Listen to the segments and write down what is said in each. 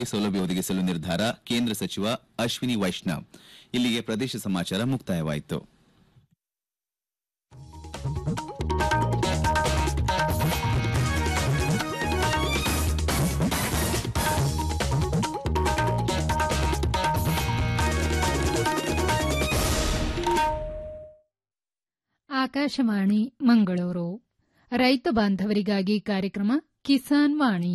ಸೌಲಭ್ಯ ಒದಗಿಸಲು ನಿರ್ಧಾರ ಕೇಂದ್ರ ಸಚಿವ ಅಶ್ವಿನಿ ವೈಷ್ಣವ್ ಇಲ್ಲಿಗೆ ಪ್ರದೇಶ ಸಮಾಚಾರ ಮುಕ್ತಾಯವಾಯಿತು ಆಕಾಶವಾಣಿ ಮಂಗಳೂರು ರೈತ ಬಾಂಧವರಿಗಾಗಿ ಕಾರ್ಯಕ್ರಮ ಕಿಸಾನ್ ವಾಣಿ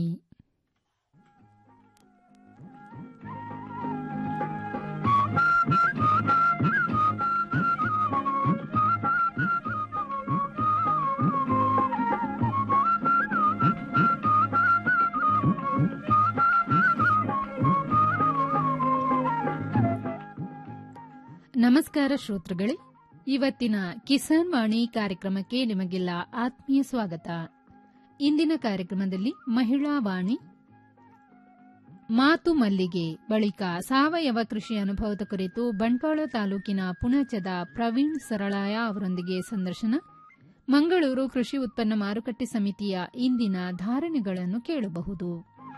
ನಮಸ್ಕಾರ ಶ್ರೋತೃಗಳೇ ಇವತ್ತಿನ ಕಿಸಾನ್ ವಾಣಿ ಕಾರ್ಯಕ್ರಮಕ್ಕೆ ನಿಮಗೆಲ್ಲ ಆತ್ಮೀಯ ಸ್ವಾಗತ ಇಂದಿನ ಕಾರ್ಯಕ್ರಮದಲ್ಲಿ ಮಹಿಳಾ ವಾಣಿ ಮಾತು ಮಲ್ಲಿಗೆ ಬಳಿಕ ಸಾವಯವ ಕೃಷಿ ಅನುಭವದ ಕುರಿತು ಬಂಟ್ವಾಳ ತಾಲೂಕಿನ ಪುಣಚದ ಪ್ರವೀಣ್ ಸರಳಾಯ ಅವರೊಂದಿಗೆ ಸಂದರ್ಶನ ಮಂಗಳೂರು ಕೃಷಿ ಉತ್ಪನ್ನ ಮಾರುಕಟ್ಟೆ ಸಮಿತಿಯ ಇಂದಿನ ಧಾರಣೆಗಳನ್ನು ಕೇಳಬಹುದು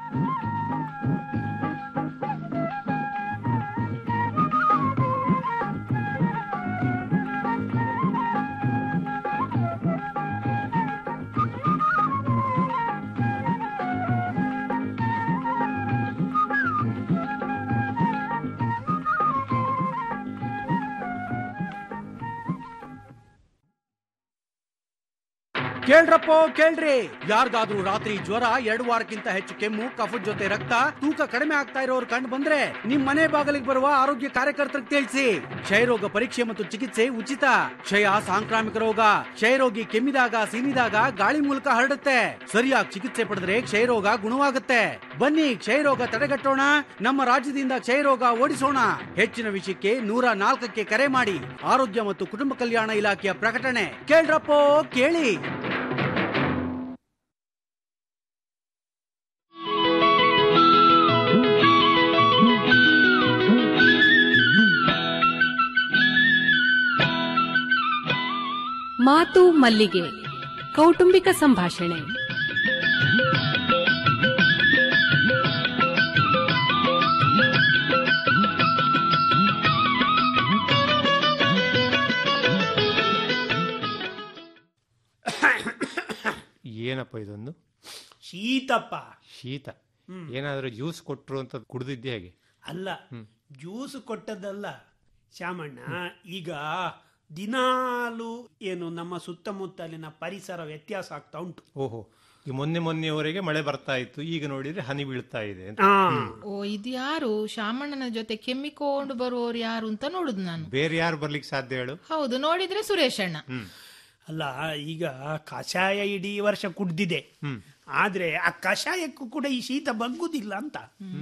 ಕೇಳ್ರಪ್ಪೋ ಕೇಳ್ರಿ ಯಾರಿಗಾದ್ರೂ ರಾತ್ರಿ ಜ್ವರ ಎರಡು ವಾರಕ್ಕಿಂತ ಹೆಚ್ಚು ಕೆಮ್ಮು ಕಫದ ಜೊತೆ ರಕ್ತ ತೂಕ ಕಡಿಮೆ ಆಗ್ತಾ ಇರೋರು ಕಂಡು ಬಂದ್ರೆ ನಿಮ್ ಮನೆ ಬಾಗಿಲಿಗೆ ಬರುವ ಆರೋಗ್ಯ ಕಾರ್ಯಕರ್ತರಿಗೆ ತಿಳಿಸಿ ಕ್ಷಯರೋಗ ಪರೀಕ್ಷೆ ಮತ್ತು ಚಿಕಿತ್ಸೆ ಉಚಿತ ಕ್ಷಯ ಸಾಂಕ್ರಾಮಿಕ ರೋಗ ಕ್ಷಯರೋಗಿ ಕೆಮ್ಮಿದಾಗ ಸೀನಿದಾಗ ಗಾಳಿ ಮೂಲಕ ಹರಡುತ್ತೆ ಸರಿಯಾಗಿ ಚಿಕಿತ್ಸೆ ಪಡೆದ್ರೆ ಕ್ಷಯರೋಗ ಗುಣವಾಗುತ್ತೆ ಬನ್ನಿ ಕ್ಷಯರೋಗ ತಡೆಗಟ್ಟೋಣ ನಮ್ಮ ರಾಜ್ಯದಿಂದ ಕ್ಷಯರೋಗ ಓಡಿಸೋಣ ಹೆಚ್ಚಿನ ವಿಷಯಕ್ಕೆ ನೂರ ನಾಲ್ಕಕ್ಕೆ ಕರೆ ಮಾಡಿ ಆರೋಗ್ಯ ಮತ್ತು ಕುಟುಂಬ ಕಲ್ಯಾಣ ಇಲಾಖೆಯ ಪ್ರಕಟಣೆ ಕೇಳ್ರಪ್ಪೋ ಕೇಳಿ ಮಾತು ಮಲ್ಲಿಗೆ ಕೌಟುಂಬಿಕ ಸಂಭಾಷಣೆ ಏನಪ್ಪ ಇದೊಂದು ಶೀತಪ್ಪ ಶೀತ ಏನಾದರೂ ಜ್ಯೂಸ್ ಕೊಟ್ರು ಅಂತ ಕುಡ್ದಿದ್ದೆ ಹೇಗೆ ಅಲ್ಲ ಜ್ಯೂಸ್ ಕೊಟ್ಟದ್ದಲ್ಲ ಶಾಮಣ್ಣ ಈಗ ದಿನಾಲು ಏನು ನಮ್ಮ ಸುತ್ತಮುತ್ತಲಿನ ಪರಿಸರ ವ್ಯತ್ಯಾಸ ಆಗ್ತಾ ಉಂಟು ಓಹೋ ಈ ಮೊನ್ನೆ ಮೊನ್ನೆಯವರೆಗೆ ಮಳೆ ಬರ್ತಾ ಇತ್ತು ಈಗ ನೋಡಿದ್ರೆ ಹನಿ ಬೀಳ್ತಾ ಇದೆ ಅಂತ ಆ, ಓ ಇದು ಯಾರು ಶಾಮಣ್ಣನ ಜೊತೆ ಕೆಮ್ಮಿಕೊಂಡು ಬರುವವರು ಯಾರು ಅಂತ ನೋಡುದು ನಾನು ಬೇರೆ ಯಾರು ಬರ್ಲಿಕ್ಕೆ ಸಾಧ್ಯ ಹೇಳು ಹೌದು ನೋಡಿದ್ರೆ ಸುರೇಶ್ ಅಣ್ಣ ಅಲ್ಲ ಈಗ ಕಷಾಯ ಇಡೀ ವರ್ಷ ಕುಡ್ದಿದೆ ಆದ್ರೆ ಆ ಕಷಾಯಕ್ಕೂ ಕೂಡ ಈ ಶೀತ ಬಗ್ಗುದಿಲ್ಲ ಅಂತ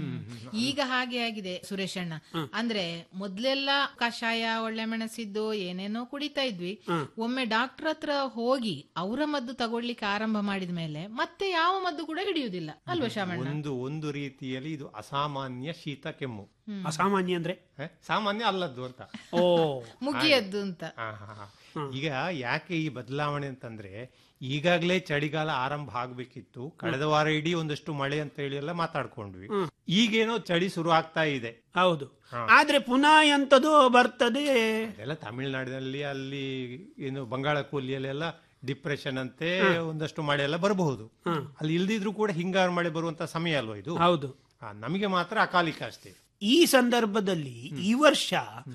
ಈಗ ಹಾಗೆ ಆಗಿದೆ ಸುರೇಶ್ ಅಣ್ಣ ಅಂದ್ರೆ ಮೊದ್ಲೆಲ್ಲ ಕಷಾಯ ಒಳ್ಳೆ ಮೆಣಸಿದ್ದು ಏನೇನೋ ಕುಡಿತಾ ಇದ್ವಿ ಒಮ್ಮೆ ಡಾಕ್ಟರ್ ಹತ್ರ ಹೋಗಿ ಅವರ ಮದ್ದು ತಗೊಳ್ಲಿಕ್ಕೆ ಆರಂಭ ಮಾಡಿದ ಮೇಲೆ ಮತ್ತೆ ಯಾವ ಮದ್ದು ಕೂಡ ಹಿಡಿಯುವುದಿಲ್ಲ ಅಲ್ವಾ ಶಾಮಣ್ಣ ಒಂದು ಒಂದು ರೀತಿಯಲ್ಲಿ ಇದು ಅಸಾಮಾನ್ಯ ಶೀತ ಕೆಮ್ಮು ಅಸಾಮಾನ್ಯ ಅಂದ್ರೆ ಹ? ಸಾಮಾನ್ಯ ಅಲ್ಲದ್ದು ಅಂತ ಓ ಮುಗಿಯದ್ದು ಅಂತ ಆ, ಹಾ, ಹಾ. ಈಗ ಯಾಕೆ ಈ ಬದಲಾವಣೆ ಅಂತಂದ್ರೆ ಈಗಾಗಲೇ ಚಳಿಗಾಲ ಆರಂಭ ಆಗ್ಬೇಕಿತ್ತು ಕಳೆದ ವಾರ ಇಡೀ ಒಂದಷ್ಟು ಮಳೆ ಅಂತ ಹೇಳಿ ಎಲ್ಲ ಮಾತಾಡ್ಕೊಂಡ್ವಿ ಈಗೇನೋ ಚಳಿ ಶುರು ಆಗ್ತಾ ಇದೆ ಹೌದು ಆದ್ರೆ ಪುನಃ ಎಂತದೋ ಬರ್ತದೆ ಅದೆಲ್ಲ ತಮಿಳುನಾಡಿನಲ್ಲಿ ಅಲ್ಲಿ ಏನು ಬಂಗಾಳ ಕೊಲ್ಲಿಯಲ್ಲೆಲ್ಲ ಡಿಪ್ರೆಷನ್ ಅಂತೆ ಒಂದಷ್ಟು ಮಳೆ ಎಲ್ಲ ಬರಬಹುದು ಅಲ್ಲಿ ಇಲ್ದಿದ್ರು ಕೂಡ ಹಿಂಗಾರು ಮಳೆ ಬರುವಂತ ಸಮಯ ಅಲ್ವಾ ಇದು ಹೌದು ಆ, ನಮಗೆ ಮಾತ್ರ ಅಕಾಲಿಕ ಅಷ್ಟೇ ಈ ಸಂದರ್ಭದಲ್ಲಿ ಈ ವರ್ಷ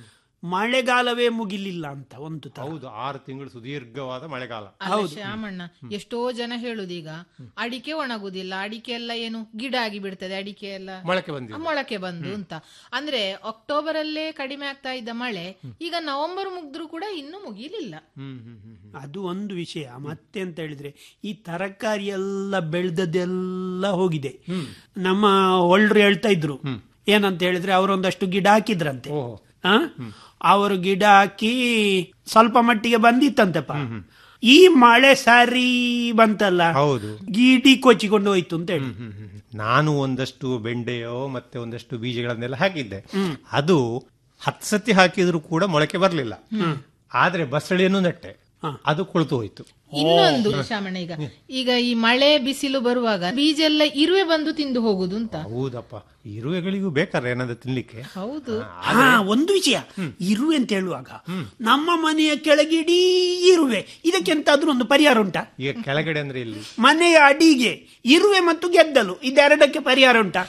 ಮಳೆಗಾಲವೇ ಮುಗಿಲಿಲ್ಲ ಅಂತ ಒಂದು ತರ. ಹೌದು ಆರು ತಿಂಗಳು ಸುದೀರ್ಘವಾದ ಮಳೆಗಾಲ ಅಲ್ಲ ಶ್ಯಾಮಣ್ಣ ಎಷ್ಟೋ ಜನ ಹೇಳುದೀಗ ಅಡಿಕೆ ಒಣಗುದಿಲ್ಲ ಅಡಿಕೆ ಎಲ್ಲ ಏನು ಗಿಡ ಆಗಿ ಬಿಡ್ತದೆ ಅಡಿಕೆ ಎಲ್ಲ ಮೊಳಕೆ ಬಂದಿದೆ ಮೊಳಕೆ ಬಂದು ಅಂತ ಅಂದ್ರೆ ಅಕ್ಟೋಬರ್ ಅಲ್ಲೇ ಕಡಿಮೆ ಆಗ್ತಾ ಇದ್ದ ಮಳೆ ಈಗ ನವೆಂಬರ್ ಮುಗಿದ್ರು ಕೂಡ ಇನ್ನೂ ಮುಗಿಲಿಲ್ಲ ಹ್ಮ್ ಹ್ಮ್ ಹ್ಮ್ ಹ್ಮ್. ಅದು ಒಂದು ವಿಷಯ ಮತ್ತೆ ಅಂತ ಹೇಳಿದ್ರೆ ಈ ತರಕಾರಿ ಎಲ್ಲ ಬೆಳೆದದ್ದೆಲ್ಲ ಹೋಗಿದೆ ನಮ್ಮ ಒಳ್ರು ಹೇಳ್ತಾ ಇದ್ರು ಏನಂತ ಹೇಳಿದ್ರೆ ಅವರೊಂದಷ್ಟು ಗಿಡ ಹಾಕಿದ್ರಂತೆ ಓಹೋ ಆ? ಅವರು ಗಿಡ ಹಾಕಿ ಸ್ವಲ್ಪ ಮಟ್ಟಿಗೆ ಬಂದಿತ್ತಂತೆಪ್ಪ ಈ ಮಳೆ ಸರಿ ಬಂತಲ್ಲ ಹೌದು ಗಿಡಿ ಕೊಚ್ಚಿಕೊಂಡು ಹೋಯ್ತು ಅಂತ ಹೇಳಿ ಹ್ಮ್, ಹ್ಮ್, ಹ್ಮ್. ನಾನು ಒಂದಷ್ಟು ಬೆಂಡೆಯೋ ಮತ್ತೆ ಒಂದಷ್ಟು ಬೀಜಗಳನ್ನೆಲ್ಲ ಹಾಕಿದ್ದೆ ಅದು ಹತ್ತು ಸತಿ ಹಾಕಿದ್ರು ಕೂಡ ಮೊಳಕೆ ಬರಲಿಲ್ಲ ಆದ್ರೆ ಬಸಳೆಯನ್ನು ನೆಟ್ಟೆ ಅದು ಕೊಳ್ತು ಹೋಯ್ತು ಇನ್ನೊಂದು ಶಾಮಣ್ಣ ಈಗ ಈಗ ಈ ಮಳೆ ಬಿಸಿಲು ಬರುವಾಗ ಬೀಜ ಎಲ್ಲ ಇರುವೆ ಬಂದು ತಿಂದು ಹೋಗುದು ಅಂತ ಹೌದಪ್ಪ ಇರುವೆಗಳಿಗೂ ಬೇಕಾದ್ರೆ ಏನಾದ್ರು ತಿನ್ಲಿಕ್ಕೆ ಹೌದು ಹಾ ಒಂದು ವಿಷಯ ಇರುವೆ ಅಂತ ಹೇಳುವಾಗ ನಮ್ಮ ಮನೆಯ ಕೆಳಗೆ ಇಡೀ ಇರುವೆ ಇದಕ್ಕೆಂತಾದ್ರೂ ಒಂದು ಪರಿಹಾರ ಉಂಟಾ ಈಗ ಕೆಳಗಡೆ ಅಂದ್ರೆ ಇಲ್ಲಿ ಮನೆಯ ಅಡಿಗೆ ಇರುವೆ ಮತ್ತು ಗೆದ್ದಲು ಇದೆರಡಕ್ಕೆ ಪರಿಹಾರ ಉಂಟಾ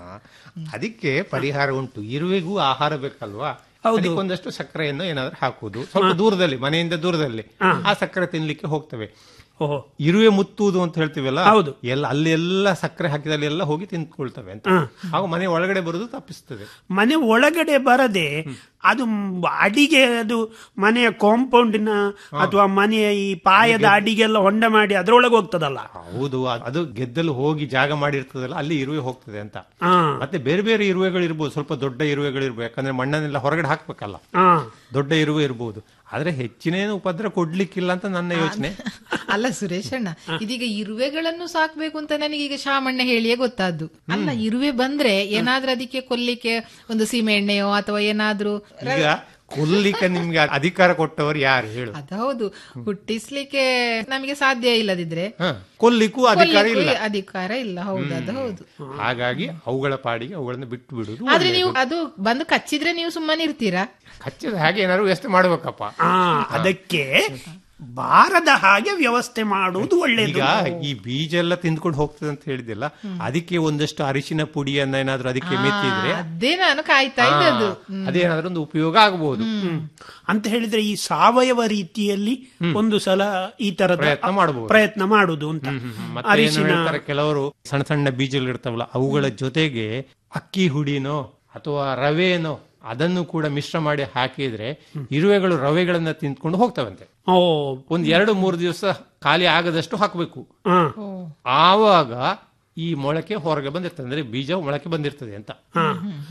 ಅದಕ್ಕೆ ಪರಿಹಾರ ಉಂಟು ಇರುವೆಗೂ ಆಹಾರ ಬೇಕಲ್ವಾ ಹೌದು. ಅದಕ್ಕೊಂದಷ್ಟು ಸಕ್ಕರೆಯನ್ನು ಏನಾದ್ರೂ ಹಾಕುವುದು ಸ್ವಲ್ಪ ದೂರದಲ್ಲಿ ಮನೆಯಿಂದ ದೂರದಲ್ಲಿ ಆ ಸಕ್ಕರೆ ತಿನ್ಲಿಕ್ಕೆ ಹೋಗ್ತವೆ ಓಹೋ ಇರುವೆ ಮುತ್ತುವುದು ಅಂತ ಹೇಳ್ತೀವಲ್ಲ ಹೌದು. ಎಲ್ಲ ಅಲ್ಲಿ ಎಲ್ಲ ಸಕ್ಕರೆ ಹಾಕಿದಲ್ಲಿ ಎಲ್ಲ ಹೋಗಿ ತಿಂದ್ಕೊಳ್ತವೆ ಅಂತ ಆಗ ಮನೆ ಒಳಗಡೆ ಬರುದು ತಪ್ಪಿಸ್ತದೆ ಮನೆ ಒಳಗಡೆ ಬರದೆ ಅದು ಮ್- ಅಡಿಗೆ ಅದು ಮನೆಯ ಕಾಂಪೌಂಡಿನ ಅಥವಾ ಮನೆಯ ಈ ಪಾಯದ ಅಡಿಗೆಲ್ಲ ಹೊಂಡ ಮಾಡಿ ಅದ್ರೊಳಗೆ ಹೋಗ್ತದಲ್ಲ ಹೌದು ಅ- ಅದು ಗೆದ್ದಲು ಹೋಗಿ ಜಾಗ ಮಾಡಿರ್ತದಲ್ಲ ಅಲ್ಲಿ ಇರುವೆ ಹೋಗ್ತದೆ ಅಂತ ಹಾ ಮತ್ತೆ ಬೇರೆ ಬೇರೆ ಇರುವೆಗಳು ಇರ್ಬೋದು ಸ್ವಲ್ಪ ದೊಡ್ಡ ಇರುವೆಗಳು ಇರ್ಬೇಕು ಯಾಕಂದ್ರೆ ಮಣ್ಣನ್ನೆಲ್ಲ ಹೊರಗಡೆ ಹಾಕ್ಬೇಕಲ್ಲ ಹಾ ದೊಡ್ಡ ಇರುವೆ ಇರ್ಬೋದು ಆದ್ರೆ ಹೆಚ್ಚಿನೇನು ಉಪದ್ರ ಕೊಡ್ಲಿಕ್ಕಿಲ್ಲ ಅಂತ ನನ್ನ ಯೋಚನೆ ಅಲ್ಲ ಸುರೇಶ್ ಅಣ್ಣ ಇದೀಗ ಇರುವೆಗಳನ್ನು ಸಾಕ್ಬೇಕು ಅಂತ ನನಗೀಗ ಶಾಮಣ್ಣ ಹೇಳಿಯೇ ಗೊತ್ತಾದ್ದು ಅಲ್ಲ ಇರುವೆ ಬಂದ್ರೆ ಏನಾದ್ರೂ ಅದಕ್ಕೆ ಕೊಲ್ಲಿಕ್ಕೆ ಒಂದು ಸೀಮೆ ಎಣ್ಣೆಯೋ ಅಥವಾ ಏನಾದ್ರೂ ಈಗ ಕೊಲ್ಲಿಕ್ಕೆ ನಿಮ್ಗೆ ಅಧಿಕಾರ ಕೊಟ್ಟವರು ಯಾರು ಹೇಳು ಅದೌದು ಹುಟ್ಟಿಸ್ಲಿಕ್ಕೆ ನಮಗೆ ಸಾಧ್ಯ ಇಲ್ಲದಿದ್ರೆ ಹ, ಕೊಲ್ಲಿಕ್ಕೂ ಅಧಿಕಾರ ಇಲ್ಲ ಕೊಲ್ಲಿಕ್ಕೂ ಅಧಿಕಾರ ಇಲ್ಲ ಹೌದು ಅದು ಹೌದು ಹಾಗಾಗಿ ಅವುಗಳ ಪಾಡಿಗೆ ಅವುಗಳನ್ನ ಬಿಟ್ಟು ಬಿಡುದು ಆದ್ರೆ ನೀವು ಅದು ಬಂದು ಕಚ್ಚಿದ್ರೆ ನೀವು ಸುಮ್ಮನೆ ಇರ್ತೀರಾ ಕಚ್ಚಿದ ಹಾಗೆ ಏನಾದ್ರು ವ್ಯವಸ್ಥೆ ಮಾಡ್ಬೇಕಪ್ಪ ಆ, ಅದಕ್ಕೆ ಬಾರದ ಹಾಗೆ ವ್ಯವಸ್ಥೆ ಮಾಡುವುದು ಒಳ್ಳೆಯದು ಈಗ ಈ ಬೀಜ ಎಲ್ಲ ತಿಂದ್ಕೊಂಡು ಹೋಗ್ತದೆ ಅಂತ ಹೇಳಿದಿಲ್ಲ ಅದಕ್ಕೆ ಒಂದಷ್ಟು ಅರಿಶಿನ ಪುಡಿಯನ್ನ ಏನಾದ್ರೂ ಅದಕ್ಕೆ ಮೆತ್ತಿದ್ರೆ ಅದೇ ನಾನು ಕಾಯ್ತಾ ಇದ್ದದ್ದು ಅದೇನಾದ್ರೂ ಒಂದು ಉಪಯೋಗ ಆಗಬಹುದು ಅಂತ ಹೇಳಿದ್ರೆ ಈ ಸಾವಯವ ರೀತಿಯಲ್ಲಿ ಒಂದು ಸಲ ಈ ತರದ ಪ್ರಯತ್ನ ಮಾಡಬಹುದು ಪ್ರಯತ್ನ ಮಾಡುದು ಅಂತ ಮತ್ತೆ ಏನು ಅರಿಶಿನ ಹೇಳ್ತಾರೆ ಕೆಲವರು ಸಣ್ಣ ಸಣ್ಣ ಬೀಜಗಳು ಇರ್ತಾವಲ್ಲ ಅವುಗಳ ಜೊತೆಗೆ ಅಕ್ಕಿ ಹುಡಿನೋ ಅಥವಾ ರವೆನೋ ಅದನ್ನು ಕೂಡ ಮಿಶ್ರ ಮಾಡಿ ಹಾಕಿದ್ರೆ ಇರುವೆಗಳು ರವೆಗಳನ್ನ ತಿಂದ್ಕೊಂಡು ಹೋಗ್ತವಂತೆ ಓ ಒಂದ್ ಎರಡು ಮೂರು ದಿವಸ ಖಾಲಿ ಆಗದಷ್ಟು ಹಾಕಬೇಕು ಹಾ ಆವಾಗ ಈ ಮೊಳಕೆ ಹೊರಗೆ ಬಂದಿರ್ತದೆ ಅಂದ್ರೆ ಬೀಜ ಮೊಳಕೆ ಬಂದಿರ್ತದೆ ಅಂತ ಹಾ.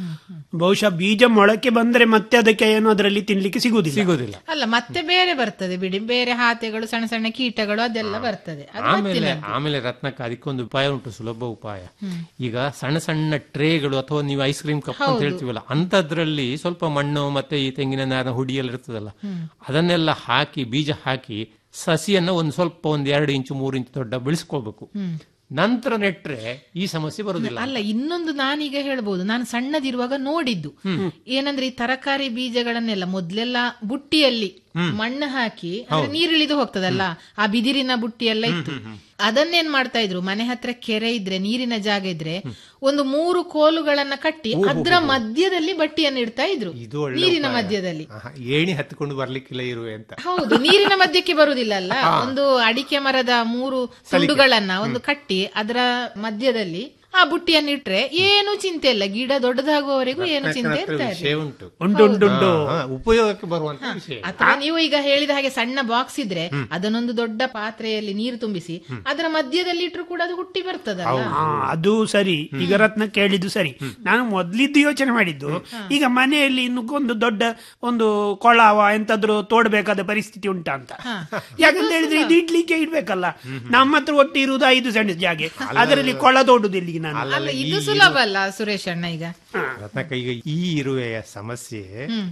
ಬಹುಶಃ ಬೀಜ ಮೊಳಕೆ ಬಂದ್ರೆ ಮತ್ತೆ ಅದಕ್ಕೆ ಏನು ಅದರಲ್ಲಿ ತಿನ್ಲಿಕ್ಕೆ ಸಿಗುವುದಿಲ್ಲ ಸಿಗೋದಿಲ್ಲ ಅಲ್ಲ ಮತ್ತೆ ಬೇರೆ ಬರ್ತದೆ ಬಿಡಿ ಬೇರೆ ಹಾತೆಗಳು ಸಣ್ಣ ಸಣ್ಣ ಕೀಟಗಳು ಅದೆಲ್ಲ ಬರ್ತದೆ ಅದು ಆಮೇಲೆ ಆಮೇಲೆ ರತ್ನಕ್ಕ ಅದಕ್ಕೊಂದು ಉಪಾಯ ಉಂಟು ಸುಲಭ ಉಪಾಯ ಈಗ ಸಣ್ಣ ಸಣ್ಣ ಟ್ರೇಗಳು ಅಥವಾ ನೀವು ಐಸ್ ಕ್ರೀಮ್ ಕಪ್ ಅಂತ ಹೇಳ್ತೀವಲ್ಲ ಅಂತದ್ರಲ್ಲಿ ಸ್ವಲ್ಪ ಮಣ್ಣು ಮತ್ತೆ ಈ ತೆಂಗಿನ ನಾರಿನ ಹುಡಿ ಎಲ್ಲ ಇರ್ತದಲ್ಲ ಅದನ್ನೆಲ್ಲ ಹಾಕಿ ಬೀಜ ಹಾಕಿ ಸಸಿಯನ್ನ ಒಂದ್ ಸ್ವಲ್ಪ ಒಂದ್ ಎರಡು ಇಂಚು ಮೂರು ಇಂಚು ದೊಡ್ಡ ಬೆಳೆಸ್ಕೊಳ್ಬೇಕು ನಂತರ ನೆಟ್ರೆ ಈ ಸಮಸ್ಯೆ ಬರುದಿಲ್ಲ ಅಲ್ಲ ಇನ್ನೊಂದು ನಾನೀಗ ಹೇಳ್ಬೋದು ನಾನು ಸಣ್ಣದಿರುವಾಗ ನೋಡಿದ್ದು ಏನಂದ್ರೆ ಈ ತರಕಾರಿ ಬೀಜಗಳನ್ನೆಲ್ಲ ಮೊದ್ಲೆಲ್ಲ ಬುಟ್ಟಿಯಲ್ಲಿ ಮಣ್ಣು ಹಾಕಿ ಅಂದ್ರೆ ನೀರಿಳಿದು ಹೋಗ್ತದಲ್ಲ ಆ ಬಿದಿರಿನ ಬುಟ್ಟಿ ಎಲ್ಲ ಇತ್ತು ಅದನ್ನೇನ್ ಮಾಡ್ತಾ ಇದ್ರು ಮನೆ ಹತ್ರ ಕೆರೆ ಇದ್ರೆ ನೀರಿನ ಜಾಗ ಇದ್ರೆ ಒಂದು ಮೂರು ಕೋಲುಗಳನ್ನ ಕಟ್ಟಿ ಅದ್ರ ಮಧ್ಯದಲ್ಲಿ ಬಟ್ಟಿಯನ್ನು ಇಡ್ತಾ ಇದ್ರು ಇದು ಒಳ್ಳೆ ನೀರಿನ ಉಪಾಯ. ಮಧ್ಯದಲ್ಲಿ ಆಹಾ, ಏಣಿ ಹತ್ತಿಕೊಂಡು ಬರ್ಲಿಕ್ಕಿಲ್ಲ ಇರುವೆ ಅಂತ ಹೌದು ನೀರಿನ ಮಧ್ಯಕ್ಕೆ ಬರುದಿಲ್ಲ ಅಲ್ಲ ಒಂದು ಅಡಿಕೆ ಮರದ ಮೂರು ತುಂಡುಗಳನ್ನ ಒಂದು ಕಟ್ಟಿ ಅದರ ಮಧ್ಯದಲ್ಲಿ ಆ ಬುಟ್ಟಿಯನ್ನು ಇಟ್ರೆ ಏನು ಚಿಂತೆ ಇಲ್ಲ ಗಿಡ ದೊಡ್ಡದಾಗುವವರೆಗೂ ಏನು ಚಿಂತೆ ಇರ್ತಾ ವಿಷಯ ಉಂಟು ಉಂಟು ಉಂಟು ಉಂಟು ಹಾ, ಉಪಯೋಗಕ್ಕೆ ಬರುವಂತ ವಿಷಯ ಅಥವಾ ನೀವು ಈಗ ಹೇಳಿದ ಹಾಗೆ ಸಣ್ಣ ಬಾಕ್ಸ್ ಇದ್ರೆ ಅದನ್ನೊಂದು ದೊಡ್ಡ ಪಾತ್ರೆಯಲ್ಲಿ ನೀರು ತುಂಬಿಸಿ ಅದರ ಮಧ್ಯದಲ್ಲಿ ಇಟ್ರು ಕೂಡ ಅದು ಹುಟ್ಟಿ ಬರ್ತದಲ್ಲ ಹಾ, ಅದು ಸರಿ ಈಗ ರತ್ನ ಕೇಳಿದ್ದು ಸರಿ ನಾನು ಮೊದ್ಲಿದ್ದು ಯೋಚನೆ ಮಾಡಿದ್ದು ಈಗ ಮನೆಯಲ್ಲಿ ಇನ್ನು ಒಂದು ದೊಡ್ಡ ಒಂದು ಕೊಳವ ಎಂತಾದ್ರೂ ತೋಡ್ಬೇಕಾದ ಪರಿಸ್ಥಿತಿ ಉಂಟಾ ಅಂತ ಯಾಕಂತ ಹೇಳಿದ್ರೆ ಇದು ಇಡ್ಲಿಕ್ಕೆ ಇಡ್ಬೇಕಲ್ಲ ನಮ್ಮ ಹತ್ರ ಒಟ್ಟು ಇರುವುದು ಐದು ಸೆಂಟ್ ಜಾಗೆ ಅದರಲ್ಲಿ ಕೊಳ ತೋಡುದಿಲ್ಲ ಈಗ ನಾನು ಅಲ್ಲ ಇದು ಸುಲಭ ಅಲ್ಲ ಸುರೇಶ್ ಅಣ್ಣ ಈಗ ರತ್ನಕ್ಕ ಈಗ ಈ ಇರುವೆಯ ಸಮಸ್ಯೆ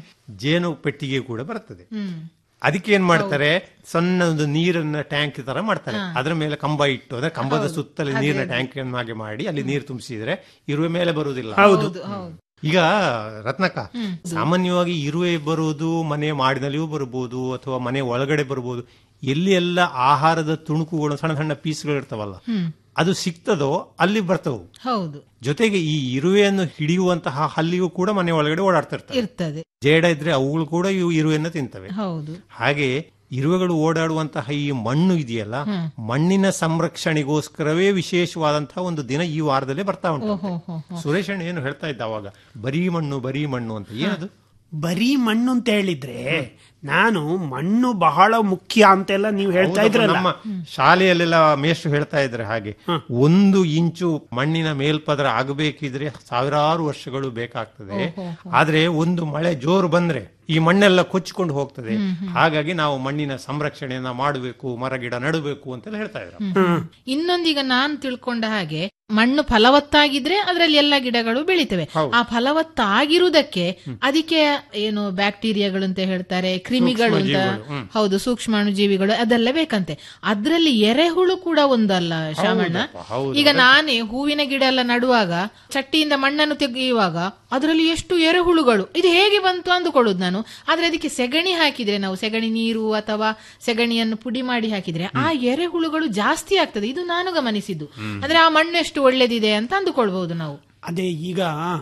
ಜೇನು ಪೆಟ್ಟಿಗೆ ಕೂಡ ಬರ್ತದೆ ಅದಕ್ಕೆ ಏನ್ ಮಾಡ್ತಾರೆ ಸಣ್ಣ ಒಂದು ನೀರನ್ನ ಟ್ಯಾಂಕ್ ತರ ಮಾಡ್ತಾರೆ ಅದ್ರ ಮೇಲೆ ಕಂಬ ಇಟ್ಟು ಅಂದ್ರೆ ಕಂಬದ ಸುತ್ತಲೇ ನೀರಿನ ಟ್ಯಾಂಕ್ ಹಾಗೆ ಮಾಡಿ ಅಲ್ಲಿ ನೀರು ತುಂಬಿಸಿದ್ರೆ ಇರುವೆ ಮೇಲೆ ಬರುವುದಿಲ್ಲ ಹೌದು ಈಗ ರತ್ನಕ್ಕ ಸಾಮಾನ್ಯವಾಗಿ ಇರುವೆ ಬರುವುದು ಮನೆ ಮಾಡಿನಲ್ಲಿಯೂ ಬರಬಹುದು ಅಥವಾ ಮನೆ ಒಳಗಡೆ ಬರಬಹುದು ಎಲ್ಲಿ ಎಲ್ಲ ಆಹಾರದ ತುಣುಕುಗಳು ಸಣ್ಣ ಸಣ್ಣ ಪೀಸ್ಗಳು ಇರ್ತಾವಲ್ಲ ಅದು ಸಿಗ್ತದೋ ಅಲ್ಲಿ ಬರ್ತವು ಹೌದು ಜೊತೆಗೆ ಈ ಇರುವೆಯನ್ನು ಹಿಡಿಯುವಂತಹ ಹಲ್ಲಿಯು ಕೂಡ ಮನೆ ಒಳಗಡೆ ಓಡಾಡ್ತಾ ಇರ್ತವೆ ಇರ್ತದೆ ಜೇಡ ಇದ್ರೆ ಅವುಗಳು ಕೂಡ ಇವು ಇರುವೆಯನ್ನು ತಿಂತವೆ ಹೌದು ಹಾಗೆ ಇರುವೆಗಳು ಓಡಾಡುವಂತಹ ಈ ಮಣ್ಣು ಇದೆಯಲ್ಲ ಮಣ್ಣಿನ ಸಂರಕ್ಷಣೆಗೋಸ್ಕರವೇ ವಿಶೇಷವಾದಂತಹ ಒಂದು ದಿನ ಈ ವಾರದಲ್ಲೇ ಬರ್ತಾ ಉಂಟು ಸುರೇಶ್ ಅಣ್ಣ ಏನು ಹೇಳ್ತಾ ಇದ್ದ ಅವಾಗ ಬರೀ ಮಣ್ಣು ಬರೀ ಮಣ್ಣು ಅಂತ ಏನದು ಬರೀ ಮಣ್ಣು ಅಂತ ಹೇಳಿದ್ರೆ ನಾನು ಮಣ್ಣು ಬಹಳ ಮುಖ್ಯ ಅಂತೆಲ್ಲ ನೀವು ಹೇಳ್ತಾ ಹೌದಪ್ಪ, ಇದ್ರಲ್ಲ ನಮ್ಮ ಶಾಲೆಯಲ್ಲೆಲ್ಲ ಮೇಷ್ಟ್ರು ಹೇಳ್ತಾ ಇದ್ರೆ ಹಾಗೆ ಒಂದು ಇಂಚು ಮಣ್ಣಿನ ಮೇಲ್ಪದರ ಆಗಬೇಕಿದ್ರೆ ಸಾವಿರಾರು ವರ್ಷಗಳು ಬೇಕಾಗ್ತದೆ ಆದ್ರೆ ಒಂದು ಮಳೆ ಜೋರು ಬಂದ್ರೆ ಈ ಮಣ್ಣೆಲ್ಲ ಕೊಚ್ಚಿಕೊಂಡು ಹೋಗ್ತದೆ ಹಾಗಾಗಿ ನಾವು ಮಣ್ಣಿನ ಸಂರಕ್ಷಣೆಯನ್ನ ಮಾಡಬೇಕು ಮರ ಗಿಡ ನೆಡಬೇಕು ಅಂತೆಲ್ಲ ಹೇಳ್ತಾ ಇದ್ರು ಇನ್ನೊಂದೀಗ ನಾನು ತಿಳ್ಕೊಂಡ ಹಾಗೆ ಮಣ್ಣು ಫಲವತ್ತಾಗಿದ್ರೆ ಅದರಲ್ಲಿ ಎಲ್ಲ ಗಿಡಗಳು ಬೆಳಿತವೆ ಆ ಫಲವತ್ತಾಗಿರುವುದಕ್ಕೆ ಅದಕ್ಕೆ ಏನು ಬ್ಯಾಕ್ಟೀರಿಯಾಗಳು ಅಂತ ಹೇಳ್ತಾರೆ ಕ್ರಿಮಿಗಳು ಅಂತ ಹೌದು ಸೂಕ್ಷ್ಮಾಣು ಜೀವಿಗಳು ಅದೆಲ್ಲ ಬೇಕಂತೆ ಅದ್ರಲ್ಲಿ ಎರೆಹುಳು ಕೂಡ ಒಂದಲ್ಲ ಶಾಮಣ್ಣ ಈಗ ನಾನೇ ಹೂವಿನ ಗಿಡ ಎಲ್ಲ ನಡುವಾಗ ಚಟ್ಟಿಯಿಂದ ಮಣ್ಣನ್ನು ತೆಗೆಯುವಾಗ ಅದರಲ್ಲಿ ಎಷ್ಟು ಎರೆಹುಳುಗಳು ಇದು ಹೇಗೆ ಬಂತು ಅಂದುಕೊಳ್ಳುದು ನಾನು ಆದ್ರೆ ಅದಕ್ಕೆ ಸೆಗಣಿ ಹಾಕಿದ್ರೆ ನಾವು ಸೆಗಣಿ ನೀರು ಅಥವಾ ಸೆಗಣಿಯನ್ನು ಪುಡಿ ಮಾಡಿ ಹಾಕಿದ್ರೆ ಆ ಎರೆಹುಳುಗಳು ಜಾಸ್ತಿ ಆಗ್ತದೆ ಇದು ನಾನು ಗಮನಿಸಿದ್ದು ಅಂದ್ರೆ ಆ ಮಣ್ಣು ಎಷ್ಟು ಒಳ್ಳೇದಿದೆ ಅಂತ ಅಂದುಕೊಳ್ಬಹುದು ನಾವು ಅದೇ ಈಗ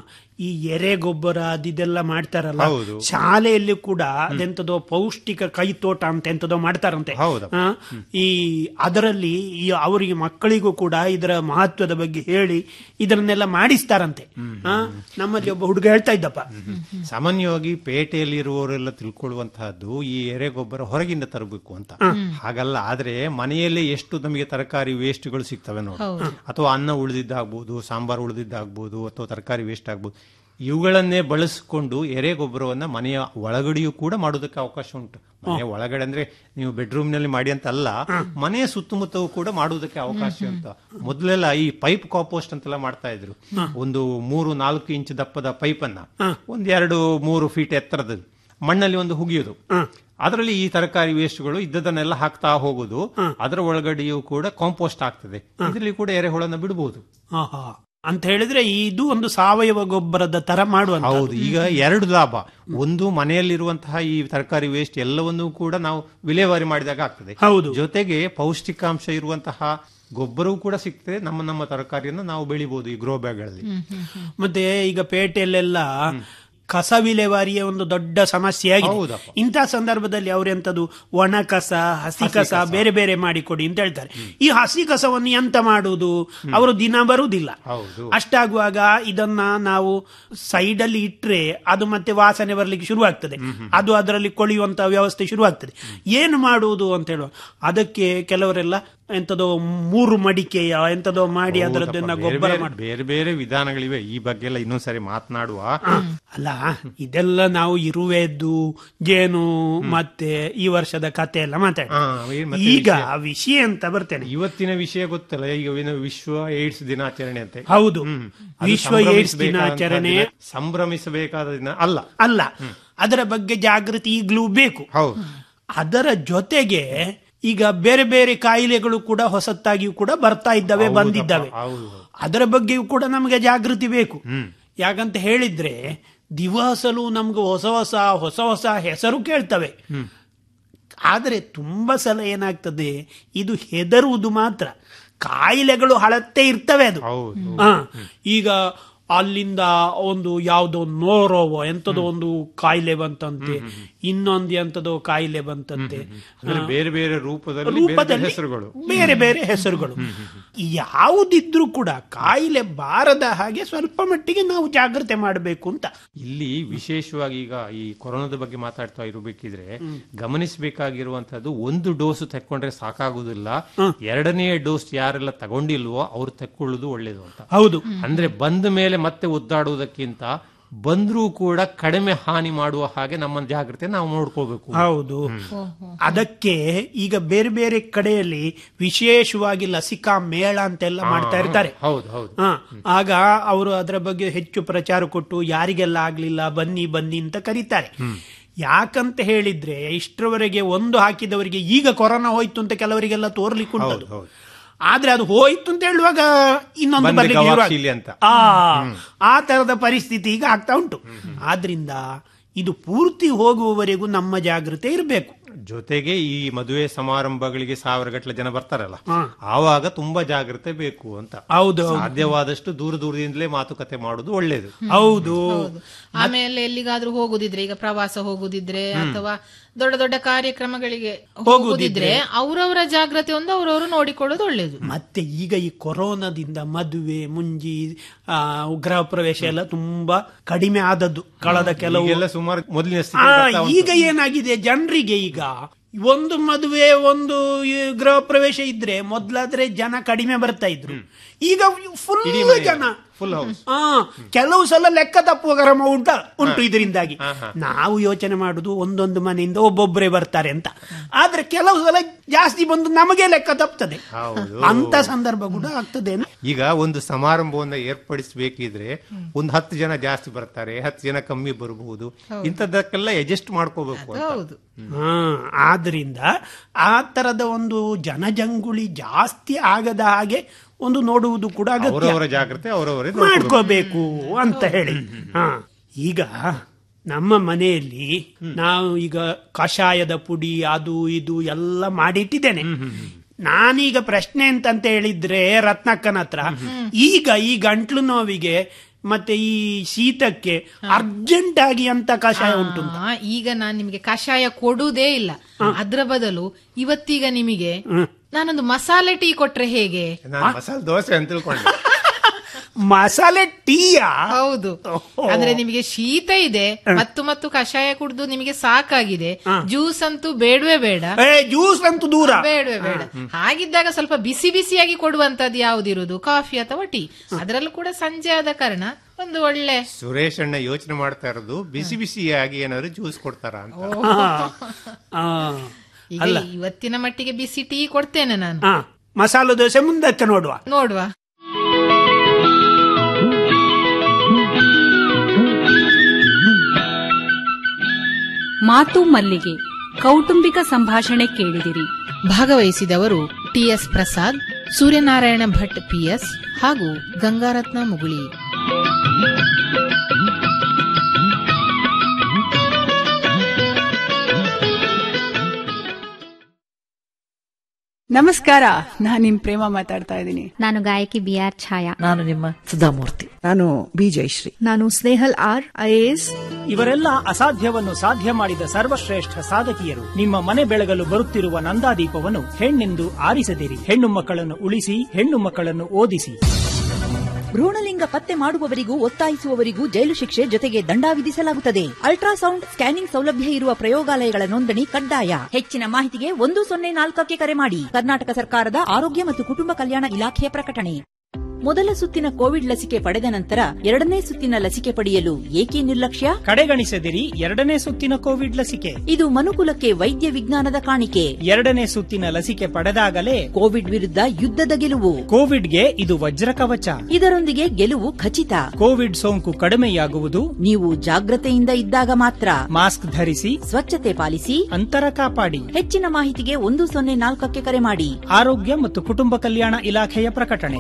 ಈ ಎರೆ ಗೊಬ್ಬರ ಅದಿದೆಲ್ಲ ಮಾಡ್ತಾರಲ್ಲ ಶಾಲೆಯಲ್ಲಿ ಕೂಡ ಅದೆಂತದೋ ಪೌಷ್ಟಿಕ ಕೈತೋಟ ಅಂತ ಎಂತದೋ ಮಾಡ್ತಾರಂತೆ ಆ, ಈ ಅದರಲ್ಲಿ ಈ ಅವರಿಗೆ ಮಕ್ಕಳಿಗೂ ಕೂಡ ಇದರ ಮಹತ್ವದ ಬಗ್ಗೆ ಹೇಳಿ ಇದನ್ನೆಲ್ಲ ಮಾಡಿಸ್ತಾರಂತೆ ಆ, ನಮ್ಮಲ್ಲಿ ಒಬ್ಬ ಹುಡುಗ ಹೇಳ್ತಾ ಇದ್ದಪ್ಪ ಸಾಮಾನ್ಯವಾಗಿ ಪೇಟೆಯಲ್ಲಿ ಇರುವವರೆಲ್ಲ ತಿಳ್ಕೊಳ್ಳುವಂತಹದ್ದು ಈ ಎರೆ ಗೊಬ್ಬರ ಹೊರಗಿಂದ ತರಬೇಕು ಅಂತ ಹಾಗಲ್ಲ ಆದ್ರೆ ಮನೆಯಲ್ಲೇ ಎಷ್ಟು ನಮಗೆ ತರಕಾರಿ ವೇಸ್ಟ್ಗಳು ಸಿಗ್ತವೆ ನೋಡಿ ಅಥವಾ ಅನ್ನ ಉಳಿದಿದ್ದಾಗ್ಬೋದು ಸಾಂಬಾರ್ ಉಳಿದಿದ್ದಾಗ್ಬೋದು ಅಥವಾ ತರಕಾರಿ ವೇಸ್ಟ್ ಆಗ್ಬೋದು ಇವುಗಳನ್ನೇ ಬಳಸಿಕೊಂಡು ಎರೆ ಗೊಬ್ಬರವನ್ನ ಮನೆಯ ಒಳಗಡೆಯೂ ಕೂಡ ಮಾಡೋದಕ್ಕೆ ಅವಕಾಶ ಉಂಟು ಮನೆಯ ಒಳಗಡೆ ಅಂದ್ರೆ ನೀವು ಬೆಡ್ರೂಮ್ ನಲ್ಲಿ ಮಾಡಿ ಅಂತ ಅಲ್ಲ ಮನೆಯ ಸುತ್ತಮುತ್ತವೂ ಕೂಡ ಮಾಡುವುದಕ್ಕೆ ಅವಕಾಶ ಅಂತ ಮೊದಲೆಲ್ಲ ಈ ಪೈಪ್ ಕಾಂಪೋಸ್ಟ್ ಅಂತೆಲ್ಲ ಮಾಡ್ತಾ ಇದ್ರು ಒಂದು ಮೂರು ನಾಲ್ಕು ಇಂಚ್ ದಪ್ಪದ ಪೈಪ್ ಅನ್ನ ಒಂದ್ ಎರಡು ಮೂರು ಫೀಟ್ ಎತ್ತರದ ಮಣ್ಣಲ್ಲಿ ಒಂದು ಹುಗಿಯೋದು ಅದರಲ್ಲಿ ಈ ತರಕಾರಿ ವೇಸ್ಟ್ಗಳು ಇದ್ದದನ್ನೆಲ್ಲ ಹಾಕ್ತಾ ಹೋಗುದು ಅದರ ಒಳಗಡೆಯೂ ಕೂಡ ಕಾಂಪೋಸ್ಟ್ ಆಗ್ತದೆ ಇದರಲ್ಲಿ ಕೂಡ ಎರೆಹುಳನ್ನ ಬಿಡಬಹುದು ಆಹಾ. ಅಂತ ಹೇಳಿದ್ರೆ ಇದು ಒಂದು ಸಾವಯವ ಗೊಬ್ಬರದ ತರ ಮಾಡುವಂತ ಹೌದು ಈಗ ಎರಡು ಲಾಭ ಒಂದು ಮನೆಯಲ್ಲಿರುವಂತಹ ಈ ತರಕಾರಿ ವೇಸ್ಟ್ ಎಲ್ಲವನ್ನೂ ಕೂಡ ನಾವು ವಿಲೇವಾರಿ ಮಾಡಿದಾಗ ಆಗ್ತದೆ ಹೌದು. ಜೊತೆಗೆ ಪೌಷ್ಟಿಕಾಂಶ ಇರುವಂತಹ ಗೊಬ್ಬರವೂ ಕೂಡ ಸಿಗ್ತದೆ ನಮ್ಮ ನಮ್ಮ ತರಕಾರಿಯನ್ನು ನಾವು ಬೆಳಿಬಹುದು ಈ ಗ್ರೋ ಬ್ಯಾಗ್ಗಳಲ್ಲಿ ಮತ್ತೆ ಈಗ ಪೇಟೆಯಲ್ಲೆಲ್ಲ ಕಸ ವಿಲೇವಾರಿಯ ಒಂದು ದೊಡ್ಡ ಸಮಸ್ಯೆ ಆಗಿದೆ ಹೌದಪ್ಪ. ಇಂಥ ಸಂದರ್ಭದಲ್ಲಿ ಅವರೆಂತದು ಒಣ ಕಸ ಹಸಿ ಕಸ ಬೇರೆ ಬೇರೆ ಮಾಡಿಕೊಡಿ ಅಂತ ಹೇಳ್ತಾರೆ ಈ ಹಸಿ ಕಸವನ್ನು ಎಂತ ಮಾಡುವುದು ಅವರು ದಿನ ಬರುವುದಿಲ್ಲ ಹೌದು. ಅಷ್ಟಾಗುವಾಗ ಇದನ್ನ ನಾವು ಸೈಡ್ ಅಲ್ಲಿ ಇಟ್ರೆ ಅದು ಮತ್ತೆ ವಾಸನೆ ಬರ್ಲಿಕ್ಕೆ ಶುರುವಾಗ್ತದೆ ಅದು ಅದರಲ್ಲಿ ಕೊಳೆಯುವಂತ ವ್ಯವಸ್ಥೆ ಶುರುವಾಗ್ತದೆ ಏನು ಮಾಡುವುದು ಅಂತ ಹೇಳುವ ಅದಕ್ಕೆ ಕೆಲವರೆಲ್ಲ ಎಂತದೋ ಮೂರು ಮಡಿಕೆಯ ಎಂತದೋ ಮಾಡಿ ಅದರದ್ದನ್ನ ಬೇರೆ ಗೊಬ್ಬರ ಬೇರೆ- ಮಾಡಿ ಬೇರೆ ಬೇರೆ ವಿಧಾನಗಳಿವೆ ಈ ಬಗ್ಗೆ ಎಲ್ಲ ಇನ್ನೊಂದ್ಸರಿ ಮಾತನಾಡುವ ಅಲ್ಲ ಇದೆಲ್ಲ ನಾವು ಇರುವೆದ್ದು ಜೇನು ಮತ್ತೆ ಈ ವರ್ಷದ ಕತೆ ಎಲ್ಲ ಮಾತಾಡಿ ಹಾ, ಏನ್ ಮತ್ತೆ ಈಗ ವಿಷಯ ಅಂತ ಬರ್ತೇನೆ ಇವತ್ತಿನ ವಿಷಯ ಗೊತ್ತಲ್ಲ ಈಗ ಏನು ವಿಶ್ವ ಏಡ್ಸ್ ದಿನಾಚರಣೆ ಅಂತ ಹೌದು ಹ್ಮ್. ಅದು ವಿಶ್ವ ಏಡ್ಸ್ ಸಂಭ್ರಮಿಸಬೇಕಾದಂತಹ ದಿನಾಚರಣೆ ದಿನ- ಸಂಭ್ರಮಿಸಬೇಕಾದ ದಿನ ಅಲ್ಲ ಅಲ್ಲ ಅದರ ಬಗ್ಗೆ ಜಾಗೃತಿ ಈಗಲೂ ಬೇಕು ಹೌದು ಅದರ ಜೊತೆಗೆ ಈಗ ಬೇರೆ ಬೇರೆ ಕಾಯಿಲೆಗಳು ಕೂಡ ಹೊಸತಾಗಿಯೂ ಕೂಡ ಬರ್ತಾ ಇದ್ದಾವೆ ಬಂದಿದ್ದಾವೆ ಹೌದು ಅದರ ಬಗ್ಗೆಯೂ ಕೂಡ ನಮಗೆ ಜಾಗೃತಿ ಬೇಕು ಯಾಕಂತ ಹೇಳಿದ್ರೆ ದಿವಸಲು ನಮ್ಗೆ ಹೊಸ ಹೊಸ ಹೊಸ ಹೊಸ ಹೆಸರು ಕೇಳ್ತವೆ ಆದರೆ ತುಂಬ ಸಲ ಏನಾಗ್ತದೆ ಇದು ಹೆದರುವುದು ಮಾತ್ರ ಕಾಯಿಲೆಗಳು ಹಳತ್ತೆ ಇರ್ತವೆ ಅದು ಹೌದು ಹಾ ಈಗ ಅಲ್ಲಿಂದ ಒಂದು ಯಾವುದೋ ನೋರೋವೋ ಎಂತದೋ ಒಂದು ಕಾಯಿಲೆ ಬಂತಂತೆ ಇನ್ನೊಂದು ಎಂತದೋ ಕಾಯಿಲೆ ಬಂತಂತೆ ಅಂದ್ರೆ ಬೇರೆ ಬೇರೆ ರೂಪದಲ್ಲಿ ಬೇರೆ ಬೇರೆ ರೂಪದಲ್ಲಿ ಹೆಸರುಗಳು ಬೇರೆ ಬೇರೆ ಹೆಸರುಗಳು ಯಾವುದಿದ್ರೂ ಕೂಡ ಕಾಯಿಲೆ ಬಾರದ ಹಾಗೆ ಸ್ವಲ್ಪ ಮಟ್ಟಿಗೆ ನಾವು ಜಾಗ್ರತೆ ಮಾಡಬೇಕು ಅಂತ ಇಲ್ಲಿ ವಿಶೇಷವಾಗಿ ಈಗ ಈ ಕೊರೋನಾದ ಬಗ್ಗೆ ಮಾತಾಡ್ತಾ ಇರಬೇಕಿದ್ರೆ ಗಮನಿಸಬೇಕಾಗಿರುವಂತದ್ದು ಒಂದು ಡೋಸ್ ತೆಕ್ಕೊಂಡ್ರೆ ಸಾಕಾಗುದಿಲ್ಲ ಎರಡನೇ ಡೋಸ್ ಯಾರೆಲ್ಲ ತಗೊಂಡಿಲ್ವೋ ಅವ್ರು ತೆಕ್ಕೊಳ್ಳುದು ಒಳ್ಳೇದು ಅಂತ ಹೌದು ಅಂದ್ರೆ ಬಂದ ಮೇಲೆ ಮತ್ತೆ ಒದ್ದಾಡುವುದಕ್ಕಿಂತ ಬಂದ್ರೂ ಕೂಡ ಕಡಿಮೆ ಹಾನಿ ಮಾಡುವ ಹಾಗೆ ನಮ್ಮ ಜಾಗ್ರತೆ ನಾವು ನೋಡ್ಕೋಬೇಕು ಹೌದು ಅದಕ್ಕೆ ಈಗ ಬೇರೆ ಬೇರೆ ಕಡೆಯಲ್ಲಿ ವಿಶೇಷವಾಗಿ ಲಸಿಕಾ ಮೇಳ ಅಂತೆಲ್ಲ ಮಾಡ್ತಾ ಇರ್ತಾರೆ ಹೌದು ಹೌದು ಹ, ಆಗ ಅವರು ಅದರ ಬಗ್ಗೆ ಹೆಚ್ಚು ಪ್ರಚಾರ ಕೊಟ್ಟು ಯಾರಿಗೆಲ್ಲ ಆಗ್ಲಿಲ್ಲ ಬನ್ನಿ ಬನ್ನಿ ಅಂತ ಕರೀತಾರೆ ಯಾಕಂತ ಹೇಳಿದ್ರೆ ಇಷ್ಟರವರೆಗೆ ಒಂದು ಹಾಕಿದವರಿಗೆ ಈಗ ಕೊರೋನಾ ಹೋಯ್ತು ಅಂತ ಕೆಲವರಿಗೆಲ್ಲ ತೋರ್ಲಿಕ್ಕೆ ಉಂಟದು ಹೌದು. ಆದ್ರೆ ಅದು ಹೋಯ್ತು ಅಂತ ಹೇಳುವಾಗ ಇನ್ನೊಂದು ಬಂದೆ ಬರ್ಲಿಕ್ಕೆ ಶುರು ಗವಾಕ್ಷಿಲಿ ಆಗ್ತದೆ. ಅಂತ. ಆ ಆ ತರದ ಪರಿಸ್ಥಿತಿ ಈಗ ಆಗ್ತಾ ಉಂಟು ಆದ್ರಿಂದ ಇದು ಪೂರ್ತಿ ಹೋಗುವವರೆಗೂ ನಮ್ಮ ಜಾಗೃತೆ ಇರಬೇಕು ಜೊತೆಗೆ ಈ ಮದುವೆ ಸಮಾರಂಭಗಳಿಗೆ ಸಾವಿರ ಗಟ್ಟಲೆ ಜನ ಬರ್ತಾರಲ್ಲ ಆವಾಗ ತುಂಬಾ ಜಾಗ್ರತೆ ಬೇಕು ಅಂತ ಹೌದು ಹೌದು. ಸಾಧ್ಯವಾದಷ್ಟು ದೂರ ದೂರದಿಂದಲೇ ಮಾತುಕತೆ ಮಾಡುದು ಒಳ್ಳೇದು ಹೌದು ಆಮೇಲೆ ಎಲ್ಲಿಗಾದ್ರೂ ಹೋಗುದಿದ್ರೆ ಈಗ ಪ್ರವಾಸ ಹೋಗುದಿದ್ರೆ ಅಥವಾ ದೊಡ್ಡ ದೊಡ್ಡ ಕಾರ್ಯಕ್ರಮಗಳಿಗೆ ಹೋಗುದಿದ್ರೆ. ಹೋಗುದಿದ್ರೆ ಅವರವರ ಜಾಗ್ರತೆ ಒಂದು ಅವರವರು ನೋಡಿಕೊಳ್ಳೋದು ಒಳ್ಳೇದು ಮತ್ತೆ ಈಗ ಈ ಕೊರೋನಾದಿಂದ ಮದುವೆ ಮುಂಜಿ ಆ ಗೃಹ ಪ್ರವೇಶ ಎಲ್ಲ ತುಂಬಾ ಕಡಿಮೆ ಆದದ್ದು ಕಳೆದ ಕೆಲವು ಈಗೆಲ್ಲ ಸುಮಾರು ಮೊದಲಿನ ಆ, ಸ್ಥಿತಿ ಬರ್ತಾ ಉಂಟು. ಈಗ ಏನಾಗಿದೆ ಜನರಿಗೆ ಈಗ ಒಂದು ಮದುವೆ ಒಂದು ಈ ಗೃಹ ಪ್ರವೇಶ ಇದ್ರೆ ಮೊದ್ಲಾದ್ರೆ ಜನ ಕಡಿಮೆ ಬರ್ತಾ ಇದ್ರು ಈಗ ಫುಲ್ ಇಡೀ ಮನೆ ಜನ ಫುಲ್ ಹೌಸ್ ಆ ಕೆಲವು ಸಲ ಲೆಕ್ಕ ತಪ್ಪುವ ಕ್ರಮ ಉಂಟ ಉಂಟು ಇದರಿಂದಾಗಿ ನಾವು ಯೋಚನೆ ಮಾಡುದು ಒಂದೊಂದು ಮನೆಯಿಂದ ಒಬ್ಬೊಬ್ಬರೇ ಬರ್ತಾರೆ ಅಂತ ಆದ್ರೆ ಕೆಲವು ಸಲ ಜಾಸ್ತಿ ಬಂದು ನಮಗೆ ಲೆಕ್ಕ ತಪ್ತದೆ ಹೌದು. ಅಂತ ಸಂದರ್ಭ ಕೂಡ ಆಗ್ತದೆ ಈಗ ಒಂದು ಸಮಾರಂಭವನ್ನ ಏರ್ಪಡಿಸಬೇಕಿದ್ರೆ ಒಂದು ಹತ್ತು ಜನ ಜಾಸ್ತಿ ಬರ್ತಾರೆ ಹತ್ತು ಜನ ಕಮ್ಮಿ ಬರಬಹುದು ಇಂಥದ್ದಕ್ಕೆಲ್ಲ ಅಡ್ಜಸ್ಟ್ ಮಾಡ್ಕೋಬೇಕು ಅಂತ ಹೌದು ಹಾ ಆದ್ರಿಂದ ಆ ತರದ ಒಂದು ಜನಜಂಗುಳಿ ಜಾಸ್ತಿ ಆಗದ ಹಾಗೆ ಒಂದು ನೋಡುವುದು ಕೂಡ ಅಗತ್ಯ ಅವರವರ ಜಾಗ್ರತೆ ಅವರವರೇ ಮಾಡ್ಕೋಬೇಕು ಅಂತ ಹೇಳಿ ಹಾ ಈಗ ನಮ್ಮ ಮನೆಯಲ್ಲಿ ನಾವು ಈಗ ಕಷಾಯದ ಪುಡಿ ಅದು ಇದು ಎಲ್ಲ ಮಾಡಿಟ್ಟಿದ್ದೇನೆ ನಾನೀಗ ಪ್ರಶ್ನೆ ಅಂತಂತ ಹೇಳಿದ್ರೆ ರತ್ನಕ್ಕನ ಹತ್ರ ಈಗ ಈ ಗಂಟ್ಲು ನೋವಿಗೆ ಮತ್ತೆ ಈ ಶೀತಕ್ಕೆ ಅರ್ಜೆಂಟ್ ಆಗಿ ಅಂತ ಕಷಾಯ ಉಂಟು ಅಂತ. ಆ, ಈಗ ನಾನ್ ನಿಮಗೆ ಕಷಾಯ ಕೊಡುವುದೇ ಇಲ್ಲ ಅದ್ರ ಬದಲು ಇವತ್ತೀಗ ನಿಮಗೆ ನಾನೊಂದು ಮಸಾಲೆ ಟೀ ಕೊಟ್ರೆ ಹೇಗೆ ನಾನು ಮಸಾಲೆ ದೋಸೆ ಅಂತ ತಿಳ್ಕೊಂಡೆ ಮಸಾಲೆ ಟೀಯಾ ಹೌದು ಅಂದ್ರೆ ನಿಮಗೆ ಶೀತ ಇದೆ ಮತ್ತು ಮತ್ತು ಕಷಾಯ ಕುಡಿದು ನಿಮಗೆ ಸಾಕಾಗಿದೆ ಜ್ಯೂಸ್ ಅಂತೂ ಬೇಡವೇ ಬೇಡ ಏ ಜ್ಯೂಸ್ ಅಂತೂ ದೂರ ಬೇಡವೇ ಬೇಡ ಹಾಗಿದ್ದಾಗ ಸ್ವಲ್ಪ ಬಿಸಿ ಬಿಸಿಯಾಗಿ ಕೊಡುವಂತದ್ದು ಯಾವ್ದಿರುವುದು ಕಾಫಿ ಅಥವಾ ಟೀ ಅದರಲ್ಲೂ ಕೂಡ ಸಂಜೆ ಆದ ಕಾರಣ ಒಂದು ಒಳ್ಳೆ ಸುರೇಶ್ ಅಣ್ಣ ಯೋಚನೆ ಮಾಡ್ತಾ ಇರೋದು ಬಿಸಿ ಬಿಸಿಯಾಗಿ ಏನಾದ್ರು ಜ್ಯೂಸ್ ಕೊಡ್ತಾರ ಅಂತ ಆ, ಈಗ ಇವತ್ತಿನ ಮಟ್ಟಿಗೆ ಬಿಸಿ ಟೀ ಕೊಡ್ತೇನೆ ನಾನು ಆ, ಮಸಾಲೆ ದೋಸೆ ಮುಂದಕ್ಕೆ ನೋಡುವ ನೋಡುವ ಮಾತು ಮಲ್ಲಿಗೆ ಕೌಟುಂಬಿಕ ಸಂಭಾಷಣೆ ಕೇಳಿದಿರಿ ಭಾಗವಹಿಸಿದವರು ಟಿಎಸ್ ಪ್ರಸಾದ್ ಸೂರ್ಯನಾರಾಯಣ ಭಟ್ ಪಿಎಸ್ ಹಾಗೂ ಗಂಗಾರತ್ನ ಮುಗುಳಿ ನಮಸ್ಕಾರ ನಾನು ನಿಮ್ ಪ್ರೇಮ ಮಾತಾಡ್ತಾ ಇದ್ದೀನಿ ನಾನು ಗಾಯಕಿ ಬಿ ಆರ್ ಛಾಯಾ ನಾನು ನಿಮ್ಮ ಸುಧಾಮೂರ್ತಿ ನಾನು ಬಿ ಜಯಶ್ರೀ ನಾನು ಸ್ನೇಹಲ್ ಆರ್ ಐಎಎಸ್ ಇವರೆಲ್ಲ ಅಸಾಧ್ಯವನ್ನು ಸಾಧ್ಯ ಮಾಡಿದ ಸರ್ವಶ್ರೇಷ್ಠ ಸಾಧಕಿಯರು ನಿಮ್ಮ ಮನೆ ಬೆಳಗಲು ಬರುತ್ತಿರುವ ನಂದಾದೀಪವನ್ನು ಹೆಣ್ಣೆಂದು ಆರಿಸದಿರಿ ಹೆಣ್ಣು ಮಕ್ಕಳನ್ನು ಉಳಿಸಿ ಹೆಣ್ಣು ಮಕ್ಕಳನ್ನು ಓದಿಸಿ ಭ್ರೂಣಲಿಂಗ ಪತ್ತೆ ಮಾಡುವವರಿಗೂ ಒತ್ತಾಯಿಸುವವರಿಗೂ ಜೈಲು ಶಿಕ್ಷೆ ಜೊತೆಗೆ ದಂಡ ವಿಧಿಸಲಾಗುತ್ತದೆ ಅಲ್ಟ್ರಾಸೌಂಡ್ ಸ್ಕ್ಯಾನಿಂಗ್ ಸೌಲಭ್ಯ ಇರುವ ಪ್ರಯೋಗಾಲಯಗಳ ನೋಂದಣಿ ಕಡ್ಡಾಯ ಹೆಚ್ಚಿನ ಮಾಹಿತಿಗೆ ಒಂದು ಸೊನ್ನೆ ನಾಲ್ಕಕ್ಕೆ ಕರೆ ಮಾಡಿ ಕರ್ನಾಟಕ ಸರ್ಕಾರದ ಆರೋಗ್ಯ ಮತ್ತು ಕುಟುಂಬ ಕಲ್ಯಾಣ ಇಲಾಖೆಯ ಪ್ರಕಟಣೆ ಮೊದಲ ಸುತ್ತಿನ ಕೋವಿಡ್ ಲಸಿಕೆ ಪಡೆದ ನಂತರ ಎರಡನೇ ಸುತ್ತಿನ ಲಸಿಕೆ ಪಡೆಯಲು ಏಕೆ ನಿರ್ಲಕ್ಷ್ಯ ಕಡೆಗಣಿಸದಿರಿ ಎರಡನೇ ಸುತ್ತಿನ ಕೋವಿಡ್ ಲಸಿಕೆ ಇದು ಮನುಕುಲಕ್ಕೆ ವೈದ್ಯ ವಿಜ್ಞಾನದ ಕಾಣಿಕೆ ಎರಡನೇ ಸುತ್ತಿನ ಲಸಿಕೆ ಪಡೆದಾಗಲೇ ಕೋವಿಡ್ ವಿರುದ್ಧ ಯುದ್ಧದ ಗೆಲುವು ಕೋವಿಡ್ಗೆ ಇದು ವಜ್ರ ಕವಚ ಇದರೊಂದಿಗೆ ಗೆಲುವು ಖಚಿತ ಕೋವಿಡ್ ಸೋಂಕು ಕಡಿಮೆಯಾಗುವುದು ನೀವು ಜಾಗ್ರತೆಯಿಂದ ಇದ್ದಾಗ ಮಾತ್ರ ಮಾಸ್ಕ್ ಧರಿಸಿ ಸ್ವಚ್ಛತೆ ಪಾಲಿಸಿ ಅಂತರ ಕಾಪಾಡಿ ಹೆಚ್ಚಿನ ಮಾಹಿತಿಗೆ ಒಂದು ಸೊನ್ನೆ ನಾಲ್ಕಕ್ಕೆ ಕರೆ ಮಾಡಿ ಆರೋಗ್ಯ ಮತ್ತು ಕುಟುಂಬ ಕಲ್ಯಾಣ ಇಲಾಖೆಯ ಪ್ರಕಟಣೆ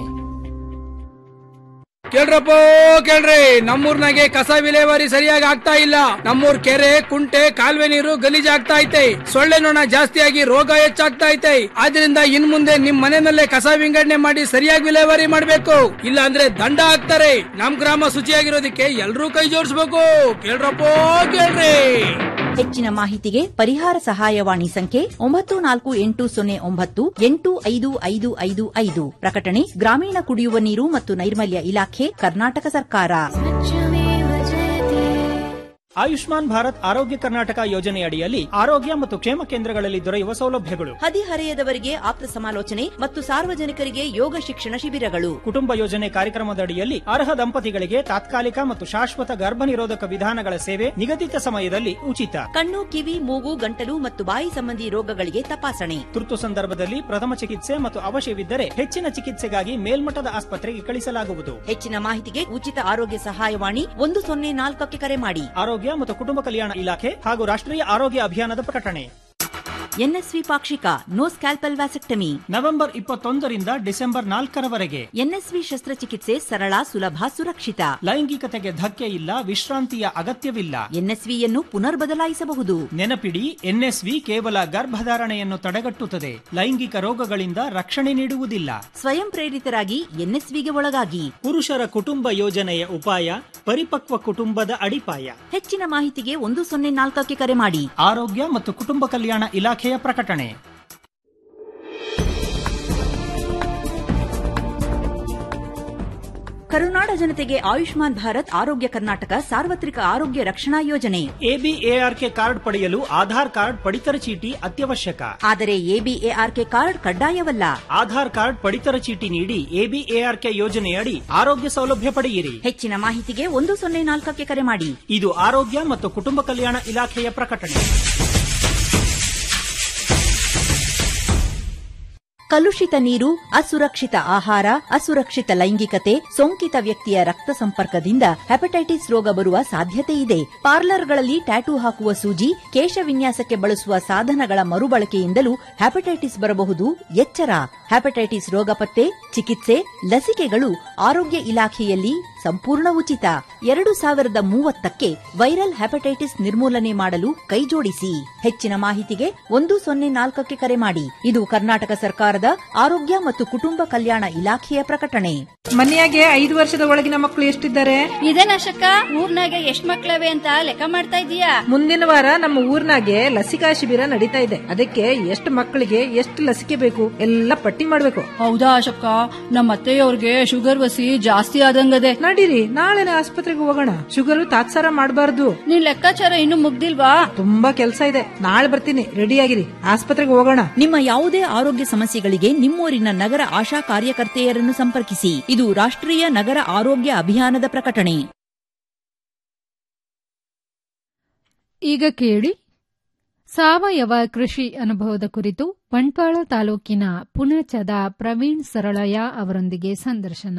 ಕೇಳ್ರಪ್ಪ ಕೇಳ್ರಿ ನಮ್ಮೂರ್ನಾಗೆ ಕಸ ವಿಲೇವಾರಿ ಸರಿಯಾಗಿ ಆಗ್ತಾ ಇಲ್ಲ ನಮ್ಮೂರ್ ಕೆರೆ ಕುಂಟೆ ಕಾಲುವೆ ನೀರು ಗಲೀಜ್ ಆಗ್ತಾ ಐತೆ ಸೊಳ್ಳೆ ನೊಣ ಜಾಸ್ತಿಯಾಗಿ ರೋಗ ಹೆಚ್ಚಾಗ್ತಾ ಐತೆ ಆದ್ರಿಂದ ಇನ್ ಮುಂದೆ ನಿಮ್ ಮನೆಯಲ್ಲೇ ಕಸ ವಿಂಗಡಣೆ ಮಾಡಿ ಸರಿಯಾಗಿ ವಿಲೇವಾರಿ ಮಾಡ್ಬೇಕು ಇಲ್ಲ ಅಂದ್ರೆ ದಂಡ ಹಾಕ್ತಾರೆ ನಮ್ ಗ್ರಾಮ ಶುಚಿಯಾಗಿರೋದಕ್ಕೆ ಎಲ್ರೂ ಕೈ ಜೋಡಿಸ್ಬೇಕು ಕೇಳ್ರಪ್ಪ ಕೇಳ್ರಿ ಹೆಚ್ಚಿನ ಮಾಹಿತಿಗೆ ಪರಿಹಾರ ಸಹಾಯವಾಣಿ ಸಂಖ್ಯೆ ಒಂಬತ್ತು ನಾಲ್ಕು ಎಂಟು ಸೊನ್ನೆ ಒಂಬತ್ತು ಎಂಟು ಐದು ಐದು ಐದು ಐದು ಪ್ರಕಟಣೆ ಗ್ರಾಮೀಣ ಕುಡಿಯುವ ನೀರು ಮತ್ತು ನೈರ್ಮಲ್ಯ ಇಲಾಖೆ ಕರ್ನಾಟಕ ಸರ್ಕಾರ ಆಯುಷ್ಮಾನ್ ಭಾರತ್ ಆರೋಗ್ಯ ಕರ್ನಾಟಕ ಯೋಜನೆ ಅಡಿಯಲ್ಲಿ ಆರೋಗ್ಯ ಮತ್ತು ಕ್ಷೇಮ ಕೇಂದ್ರಗಳಲ್ಲಿ ದೊರೆಯುವ ಸೌಲಭ್ಯಗಳು ಹದಿಹರೆಯದವರಿಗೆ ಆಪ್ತ ಸಮಾಲೋಚನೆ ಮತ್ತು ಸಾರ್ವಜನಿಕರಿಗೆ ಯೋಗ ಶಿಕ್ಷಣ ಶಿಬಿರಗಳು ಕುಟುಂಬ ಯೋಜನೆ ಕಾರ್ಯಕ್ರಮದ ಅಡಿಯಲ್ಲಿ ಅರ್ಹ ದಂಪತಿಗಳಿಗೆ ತಾತ್ಕಾಲಿಕ ಮತ್ತು ಶಾಶ್ವತ ಗರ್ಭ ನಿರೋಧಕ ವಿಧಾನಗಳ ಸೇವೆ ನಿಗದಿತ ಸಮಯದಲ್ಲಿ ಉಚಿತ ಕಣ್ಣು ಕಿವಿ ಮೂಗು ಗಂಟಲು ಮತ್ತು ಬಾಯಿ ಸಂಬಂಧಿ ರೋಗಗಳಿಗೆ ತಪಾಸಣೆ ತುರ್ತು ಸಂದರ್ಭದಲ್ಲಿ ಪ್ರಥಮ ಚಿಕಿತ್ಸೆ ಮತ್ತು ಅವಶ್ಯವಿದ್ದರೆ ಹೆಚ್ಚಿನ ಚಿಕಿತ್ಸೆಗಾಗಿ ಮೇಲ್ಮಟ್ಟದ ಆಸ್ಪತ್ರೆಗೆ ಕಳಿಸಲಾಗುವುದು ಹೆಚ್ಚಿನ ಮಾಹಿತಿಗೆ ಉಚಿತ ಆರೋಗ್ಯ ಸಹಾಯವಾಣಿ ಒಂದು ಸೊನ್ನೆ ನಾಲ್ಕಕ್ಕೆ ಕರೆ ಮಾಡಿ ಆರೋಗ್ಯ ಮತ್ತು ಕುಟುಂಬ ಕಲ್ಯಾಣ ಇಲಾಖೆ ಹಾಗೂ ರಾಷ್ಟ್ರೀಯ ಆರೋಗ್ಯ ಅಭಿಯಾನದ ಪ್ರಕಟಣೆ ಎನ್ಎಸ್ವಿ ಪಾಕ್ಷಿಕ ನೋ ಸ್ಕ್ಯಾಲ್ಪಲ್ ವ್ಯಾಸೆಕ್ಟಮಿ ನವೆಂಬರ್ ಇಪ್ಪತ್ತೊಂದರಿಂದ ಡಿಸೆಂಬರ್ ನಾಲ್ಕರವರೆಗೆ ಎನ್ಎಸ್ವಿ ಶಸ್ತ್ರಚಿಕಿತ್ಸೆ ಸರಳ ಸುಲಭ ಸುರಕ್ಷಿತ ಲೈಂಗಿಕತೆಗೆ ಧಕ್ಕೆ ಇಲ್ಲ ವಿಶ್ರಾಂತಿಯ ಅಗತ್ಯವಿಲ್ಲ ಎನ್ಎಸ್ವಿಯನ್ನು ಪುನರ್ ಬದಲಾಯಿಸಬಹುದು ನೆನಪಿಡಿ ಎನ್ಎಸ್ವಿ ಕೇವಲ ಗರ್ಭಧಾರಣೆಯನ್ನು ತಡೆಗಟ್ಟುತ್ತದೆ ಲೈಂಗಿಕ ರೋಗಗಳಿಂದ ರಕ್ಷಣೆ ನೀಡುವುದಿಲ್ಲ ಸ್ವಯಂ ಪ್ರೇರಿತರಾಗಿ ಎನ್ಎಸ್ವಿಗೆ ಒಳಗಾಗಿ ಪುರುಷರ ಕುಟುಂಬ ಯೋಜನೆಯ ಉಪಾಯ ಪರಿಪಕ್ವ ಕುಟುಂಬದ ಅಡಿಪಾಯ ಹೆಚ್ಚಿನ ಮಾಹಿತಿಗೆ ಒಂದು ಸೊನ್ನೆ ನಾಲ್ಕಕ್ಕೆ ಕರೆ ಮಾಡಿ ಆರೋಗ್ಯ ಮತ್ತು ಕುಟುಂಬ ಕಲ್ಯಾಣ ಇಲಾಖೆಯ ಪ್ರಕಟಣೆ ಕರುನಾಡ ಜನತೆಗೆ ಆಯುಷ್ಮಾನ್ ಭಾರತ್ ಆರೋಗ್ಯ ಕರ್ನಾಟಕ ಸಾರ್ವತ್ರಿಕ ಆರೋಗ್ಯ ರಕ್ಷಣಾ ಯೋಜನೆ ಎಬಿಎಆರ್ಕೆ ಕಾರ್ಡ್ ಪಡೆಯಲು ಆಧಾರ್ ಕಾರ್ಡ್ ಪಡಿತರ ಚೀಟಿ ಅತ್ಯವಶ್ಯಕ ಆದರೆ ಎಬಿಎಆರ್ಕೆ ಕಾರ್ಡ್ ಕಡ್ಡಾಯವಲ್ಲ ಆಧಾರ್ ಕಾರ್ಡ್ ಪಡಿತರ ಚೀಟಿ ನೀಡಿ ಎಬಿಎಆರ್ಕೆ ಯೋಜನೆಯಡಿ ಆರೋಗ್ಯ ಸೌಲಭ್ಯ ಪಡೆಯಿರಿ ಹೆಚ್ಚಿನ ಮಾಹಿತಿಗೆ ಒಂದು ಸೊನ್ನೆ ನಾಲ್ಕಕ್ಕೆ ಕರೆ ಮಾಡಿ ಇದು ಆರೋಗ್ಯ ಮತ್ತು ಕುಟುಂಬ ಕಲ್ಯಾಣ ಇಲಾಖೆಯ ಪ್ರಕಟಣೆ ಕಲುಷಿತ ನೀರು ಅಸುರಕ್ಷಿತ ಆಹಾರ ಅಸುರಕ್ಷಿತ ಲೈಂಗಿಕತೆ ಸೋಂಕಿತ ವ್ಯಕ್ತಿಯ ರಕ್ತ ಸಂಪರ್ಕದಿಂದ ಹೆಪಟೈಟಿಸ್ ರೋಗ ಬರುವ ಸಾಧ್ಯತೆ ಇದೆ ಪಾರ್ಲರ್ಗಳಲ್ಲಿ ಟ್ಯಾಟೂ ಹಾಕುವ ಸೂಜಿ ಕೇಶ ವಿನ್ಯಾಸಕ್ಕೆ ಬಳಸುವ ಸಾಧನಗಳ ಮರುಬಳಕೆಯಿಂದಲೂ ಹೆಪಟೈಟಿಸ್ ಬರಬಹುದು ಎಚ್ಚರ ಹೆಪಟೈಟಿಸ್ ರೋಗ ಪತ್ತೆ ಚಿಕಿತ್ಸೆ ಲಸಿಕೆಗಳು ಆರೋಗ್ಯ ಇಲಾಖೆಯಲ್ಲಿ ಸಂಪೂರ್ಣ ಉಚಿತ ಎರಡು ಸಾವಿರದ ಮೂವತ್ತಕ್ಕೆ ವೈರಲ್ ಹೆಪಟೈಟಿಸ್ ನಿರ್ಮೂಲನೆ ಮಾಡಲು ಕೈಜೋಡಿಸಿ ಹೆಚ್ಚಿನ ಮಾಹಿತಿಗೆ ಒಂದು ಸೊನ್ನೆ ನಾಲ್ಕಕ್ಕೆ ಕರೆ ಮಾಡಿ ಇದು ಕರ್ನಾಟಕ ಸರ್ಕಾರದ ಆರೋಗ್ಯ ಮತ್ತು ಕುಟುಂಬ ಕಲ್ಯಾಣ ಇಲಾಖೆಯ ಪ್ರಕಟಣೆ ಮನೆಯಾಗೆ ಐದು ವರ್ಷದ ಒಳಗಿನ ಮಕ್ಕಳು ಎಷ್ಟಿದ್ದಾರೆ ಇದೇನಶಕ್ಕ ಊರ್ನಾಗ ಎಷ್ಟ್ ಮಕ್ಳವೆ ಅಂತ ಲೆಕ್ಕ ಮಾಡ್ತಾ ಇದೀಯಾ ಮುಂದಿನ ವಾರ ನಮ್ಮ ಊರ್ನಾಗೆ ಲಸಿಕಾ ಶಿಬಿರ ನಡೀತಾ ಇದೆ ಅದಕ್ಕೆ ಎಷ್ಟು ಮಕ್ಕಳಿಗೆ ಎಷ್ಟು ಲಸಿಕೆ ಬೇಕು ಎಲ್ಲ ಪಟ್ಟಿ ಮಾಡ್ಬೇಕು ಹೌದಾ ಅಶಕ್ಕ ನಮ್ಮ ಅತ್ತೆಯವ್ರಿಗೆ ಶುಗರ್ ವಸಿ ಜಾಸ್ತಿ ಆದಂಗದೆ ನಡೀರಿ ನಾಳೆನೆ ಆಸ್ಪತ್ರೆಗೆ ಹೋಗೋಣ ಶುಗರ್ ತಾತ್ಸಾರ ಮಾಡಬಾರ್ದು ನಿನ್ ಲೆಕ್ಕಾಚಾರ ಇನ್ನು ಮುಗ್ದಿಲ್ವಾ ತುಂಬಾ ಕೆಲಸ ಇದೆ ನಾಳೆ ಬರ್ತೀನಿ ರೆಡಿ ಆಗಿರಿ ಆಸ್ಪತ್ರೆಗೆ ಹೋಗೋಣ ನಿಮ್ಮ ಯಾವುದೇ ಆರೋಗ್ಯ ಸಮಸ್ಯೆಗಳಿಗೆ ನಿಮ್ಮೂರಿನ ನಗರ ಆಶಾ ಕಾರ್ಯಕರ್ತೆಯರನ್ನು ಸಂಪರ್ಕಿಸಿ ಇದು ರಾಷ್ಟ್ರೀಯ ನಗರ ಆರೋಗ್ಯ ಅಭಿಯಾನದ ಪ್ರಕಟಣೆ ಈಗ ಕೇಳಿ ಸಾವಯವ ಕೃಷಿ ಅನುಭವದ ಕುರಿತು ಬಂಟ್ವಾಳ ತಾಲೂಕಿನ ಪುಣಚದ ಪ್ರವೀಣ್ ಸರಳಯ್ಯ ಅವರೊಂದಿಗೆ ಸಂದರ್ಶನ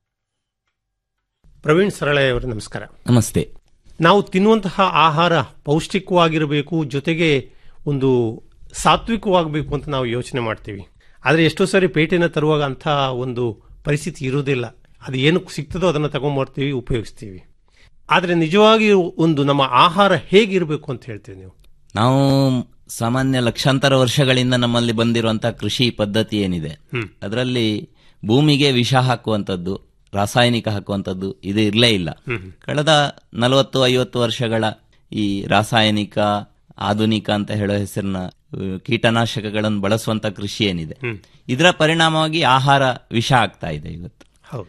ಪ್ರವೀಣ್ ಸರಳಯ್ಯ ಅವರು ನಮಸ್ಕಾರ ನಮಸ್ತೆ ನಾವು ತಿನ್ನುವಂತಹ ಆಹಾರ ಪೌಷ್ಟಿಕವಾಗಿರಬೇಕು ಜೊತೆಗೆ ಒಂದು ಸಾತ್ವಿಕವಾಗಬೇಕು ಅಂತ ನಾವು ಯೋಚನೆ ಮಾಡ್ತೀವಿ ಆದರೆ ಎಷ್ಟೋ ಸಾರಿ ಪೇಟೆನ ತರುವಾಗ ಅಂಥ ಒಂದು ಪರಿಸ್ಥಿತಿ ಇರುವುದಿಲ್ಲ ಅದು ಏನು ಸಿಗ್ತದೋ ಅದನ್ನು ತಗೊಂಡ್ಬರ್ತೀವಿ ಉಪಯೋಗಿಸ್ತೀವಿ ಆದರೆ ನಿಜವಾಗಿ ಒಂದು ನಮ್ಮ ಆಹಾರ ಹೇಗಿರಬೇಕು ಅಂತ ಹೇಳ್ತೀವಿ ನೀವು ನಾವು ಸಾಮಾನ್ಯ ಲಕ್ಷಾಂತರ ವರ್ಷಗಳಿಂದ ನಮ್ಮಲ್ಲಿ ಬಂದಿರುವಂತಹ ಕೃಷಿ ಪದ್ಧತಿ ಏನಿದೆ ಅದರಲ್ಲಿ ಭೂಮಿಗೆ ವಿಷ ಹಾಕುವಂಥದ್ದು ರಾಸಾಯನಿಕ ಹಾಕುವಂಥದ್ದು ಇದು ಇರಲೇ ಇಲ್ಲ ಕಳೆದ ನಲವತ್ತು ಐವತ್ತು ವರ್ಷಗಳ ಈ ರಾಸಾಯನಿಕ ಆಧುನಿಕ ಅಂತ ಹೇಳೋ ಹೆಸರಿನ ಅಹ್, ಕೀಟನಾಶಕಗಳನ್ನು ಬಳಸುವಂತ ಕೃಷಿ ಏನಿದೆ ಇದರ ಪರಿಣಾಮವಾಗಿ ಆಹಾರ ವಿಷ ಆಗ್ತಾ ಇದೆ ಇವತ್ತು ಹೌದು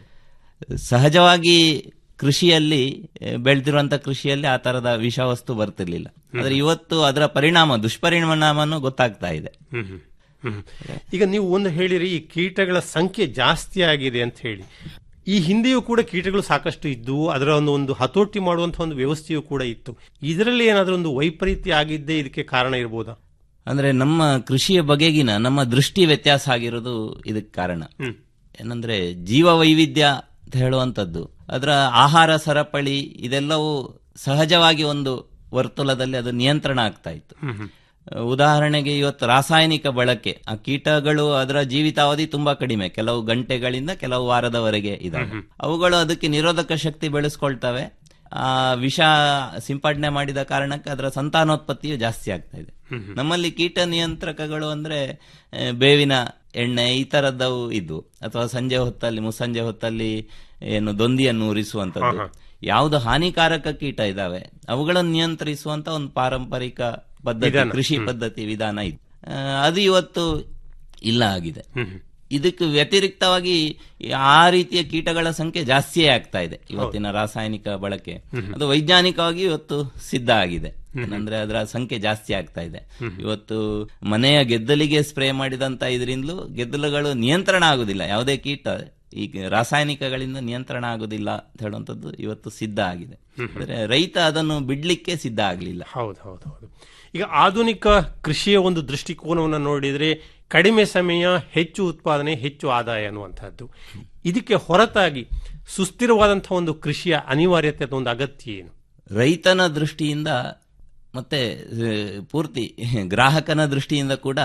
ಸಹಜವಾಗಿ ಕೃಷಿಯಲ್ಲಿ ಅಹ್, ಬೆಳೆದಿರುವಂತ ಕೃಷಿಯಲ್ಲಿ ಆ ತರದ ವಿಷವಸ್ತು ಬರ್ತಿರ್ಲಿಲ್ಲ ಆದ್ರೆ ಇವತ್ತು ಅದರ ಪರಿಣಾಮ ದುಷ್ಪರಿಣಾಮನೂ ಗೊತ್ತಾಗ್ತಾ ಇದೆ ಹ್ಮ್ ಹ್ಮ್. ಹ್ಮ್. ಈಗ ನೀವು ಒಂದು ಹೇಳಿರಿ ಈ ಕೀಟಗಳ ಸಂಖ್ಯೆ ಜಾಸ್ತಿ ಆಗಿದೆ ಅಂತ ಹೇಳಿ ಈ ಹಿಂದೆಯೂ ಕೂಡ ಕೀಟಗಳು ಸಾಕಷ್ಟು ಇದ್ದವು ಅದರ ಒಂದು ಒಂದು ಹತೋಟಿ ಮಾಡುವಂತಹ ಒಂದು ವ್ಯವಸ್ಥೆಯೂ ಕೂಡ ಇತ್ತು ಇದರಲ್ಲಿ ಏನಾದರೂ ಒಂದು ವೈಪರೀತ್ಯ ಆಗಿದ್ದೇ ಇದಕ್ಕೆ ಕಾರಣ ಇರ್ಬೋದಾ ಅಂದ್ರೆ ನಮ್ಮ ಕೃಷಿಯ ಬಗೆಗಿನ ನಮ್ಮ ದೃಷ್ಟಿ ವ್ಯತ್ಯಾಸ ಆಗಿರೋದು ಇದಕ್ಕೆ ಕಾರಣ ಏನಂದ್ರೆ ಜೀವ ವೈವಿಧ್ಯ ಅಂತ ಹೇಳುವಂಥದ್ದು ಅದರ ಆಹಾರ ಸರಪಳಿ ಇದೆಲ್ಲವೂ ಸಹಜವಾಗಿ ಒಂದು ವರ್ತುಲದಲ್ಲಿ ಅದು ನಿಯಂತ್ರಣ ಆಗ್ತಾ ಇತ್ತು ಉದಾಹರಣೆಗೆ ಇವತ್ತು ರಾಸಾಯನಿಕ ಬಳಕೆ ಆ ಕೀಟಗಳು ಅದರ ಜೀವಿತಾವಧಿ ತುಂಬಾ ಕಡಿಮೆ ಕೆಲವು ಗಂಟೆಗಳಿಂದ ಕೆಲವು ವಾರದವರೆಗೆ ಇದಾವೆ ಅವುಗಳು ಅದಕ್ಕೆ ನಿರೋಧಕ ಶಕ್ತಿ ಬೆಳೆಸ್ಕೊಳ್ತವೆ ಆ ವಿಷ ಸಿಂಪಡಣೆ ಮಾಡಿದ ಕಾರಣಕ್ಕೆ ಅದರ ಸಂತಾನೋತ್ಪತ್ತಿಯು ಜಾಸ್ತಿ ಆಗ್ತಾ ಇದೆ ನಮ್ಮಲ್ಲಿ ಕೀಟ ನಿಯಂತ್ರಕಗಳು ಅಂದ್ರೆ ಆ, ಬೇವಿನ ಎಣ್ಣೆ ಈ ತರದ್ದವು ಇದ್ವು ಅಥವಾ ಸಂಜೆ ಹೊತ್ತಲ್ಲಿ ಮುಸ್ಸಂಜೆ ಹೊತ್ತಲ್ಲಿ ಏನು ದೊಂದಿಯನ್ನು ಉರಿಸುವಂತದ್ದು ಯಾವುದು ಹಾನಿಕಾರಕ ಕೀಟ ಇದಾವೆ ಅವುಗಳನ್ನು ನಿಯಂತ್ರಿಸುವಂತ ಒಂದು ಪಾರಂಪರಿಕ ಪದ್ಧತಿ ವಿಧಾನ. ಕೃಷಿ ಹ್ಮ್. ಪದ್ಧತಿ ವಿಧಾನ ಇತ್ತು ಆ, ಅದು ಇವತ್ತು ಇಲ್ಲ ಆಗಿದೆ ಇದಕ್ಕೆ ವ್ಯತಿರಿಕ್ತವಾಗಿ ಆ ರೀತಿಯ ಕೀಟಗಳ ಸಂಖ್ಯೆ ಜಾಸ್ತಿಯೇ ಆಗ್ತಾ ಇದೆ ಇವತ್ತಿನ ರಾಸಾಯನಿಕ ಬಳಕೆ ಹ್ಮ್. ಅದು ವೈಜ್ಞಾನಿಕವಾಗಿ ಇವತ್ತು ಸಿದ್ಧ ಆಗಿದೆ ಅಂದ್ರೆ ಅದರ ಸಂಖ್ಯೆ ಜಾಸ್ತಿ ಆಗ್ತಾ ಇದೆ ಇವತ್ತು ಮನೆಯ ಗೆದ್ದಲಿಗೆ ಸ್ಪ್ರೇ ಮಾಡಿದಂತ ಇದರಿಂದಲೂ ಗೆದ್ದಲುಗಳು ನಿಯಂತ್ರಣ ಆಗುದಿಲ್ಲ ಯಾವುದೇ ಕೀಟ ಈ ರಾಸಾಯನಿಕಗಳಿಂದ ನಿಯಂತ್ರಣ ಆಗುದಿಲ್ಲ ಅಂತ ಹೇಳುವಂಥದ್ದು ಇವತ್ತು ಸಿದ್ಧ ಆಗಿದೆ ಅಂದ್ರೆ ರೈತ ಅದನ್ನು ಬಿಡ್ಲಿಕ್ಕೆ ಸಿದ್ಧ ಆಗ್ಲಿಲ್ಲ ಹೌದು ಹೌದು ಹೌದು ಈಗ ಆಧುನಿಕ ಕೃಷಿಯ ಒಂದು ದೃಷ್ಟಿಕೋನವನ್ನು ನೋಡಿದರೆ ಕಡಿಮೆ ಸಮಯ ಹೆಚ್ಚು ಉತ್ಪಾದನೆ ಹೆಚ್ಚು ಆದಾಯ ಅನ್ನುವಂಥದ್ದು ಇದಕ್ಕೆ ಹೊರತಾಗಿ ಸುಸ್ಥಿರವಾದಂತಹ ಒಂದು ಕೃಷಿಯ ಅನಿವಾರ್ಯತೆ ಅಥವಾ ಒಂದು ಅಗತ್ಯ ಏನು ರೈತನ ದೃಷ್ಟಿಯಿಂದ ಮತ್ತೆ ಆ, ಪೂರ್ತಿ ಗ್ರಾಹಕನ ದೃಷ್ಟಿಯಿಂದ ಕೂಡ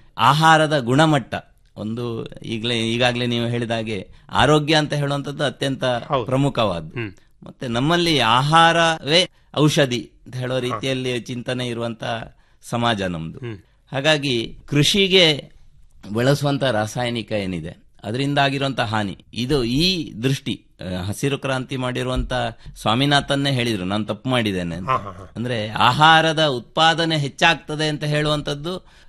ಆಹಾರದ ಗುಣಮಟ್ಟ ಒಂದು ಈಗಲೇ ಈಗಾಗಲೇ ನೀವು ಹೇಳಿದ ಹಾಗೆ ಆರೋಗ್ಯ ಅಂತ ಹೇಳುವಂಥದ್ದು ಅತ್ಯಂತ ಪ್ರಮುಖವಾದ್ದು ಮತ್ತೆ ನಮ್ಮಲ್ಲಿ ಆಹಾರವೇ ಔಷಧಿ ಅಂತ ಹೇಳೋ ರೀತಿಯಲ್ಲಿ ಚಿಂತನೆ ಇರುವಂತ ಸಮಾಜ ನಮ್ದು ಹಾಗಾಗಿ ಕೃಷಿಗೆ ಬಳಸುವಂತ ರಾಸಾಯನಿಕ ಏನಿದೆ ಅದರಿಂದ ಆಗಿರುವಂತ ಹಾನಿ ಇದು ಈ ದೃಷ್ಟಿ ಆ, ಹಸಿರು ಕ್ರಾಂತಿ ಮಾಡಿರುವಂತ ಸ್ವಾಮಿನಾಥನ್ನೇ ಹೇಳಿದ್ರು ನಾನು ತಪ್ಪು ಮಾಡಿದ್ದೇನೆ ಅಂತ ಅಂದ್ರೆ ಆಹಾರದ ಉತ್ಪಾದನೆ ಹೆಚ್ಚಾಗ್ತದೆ ಅಂತ ಹೇಳುವಂತದ್ದು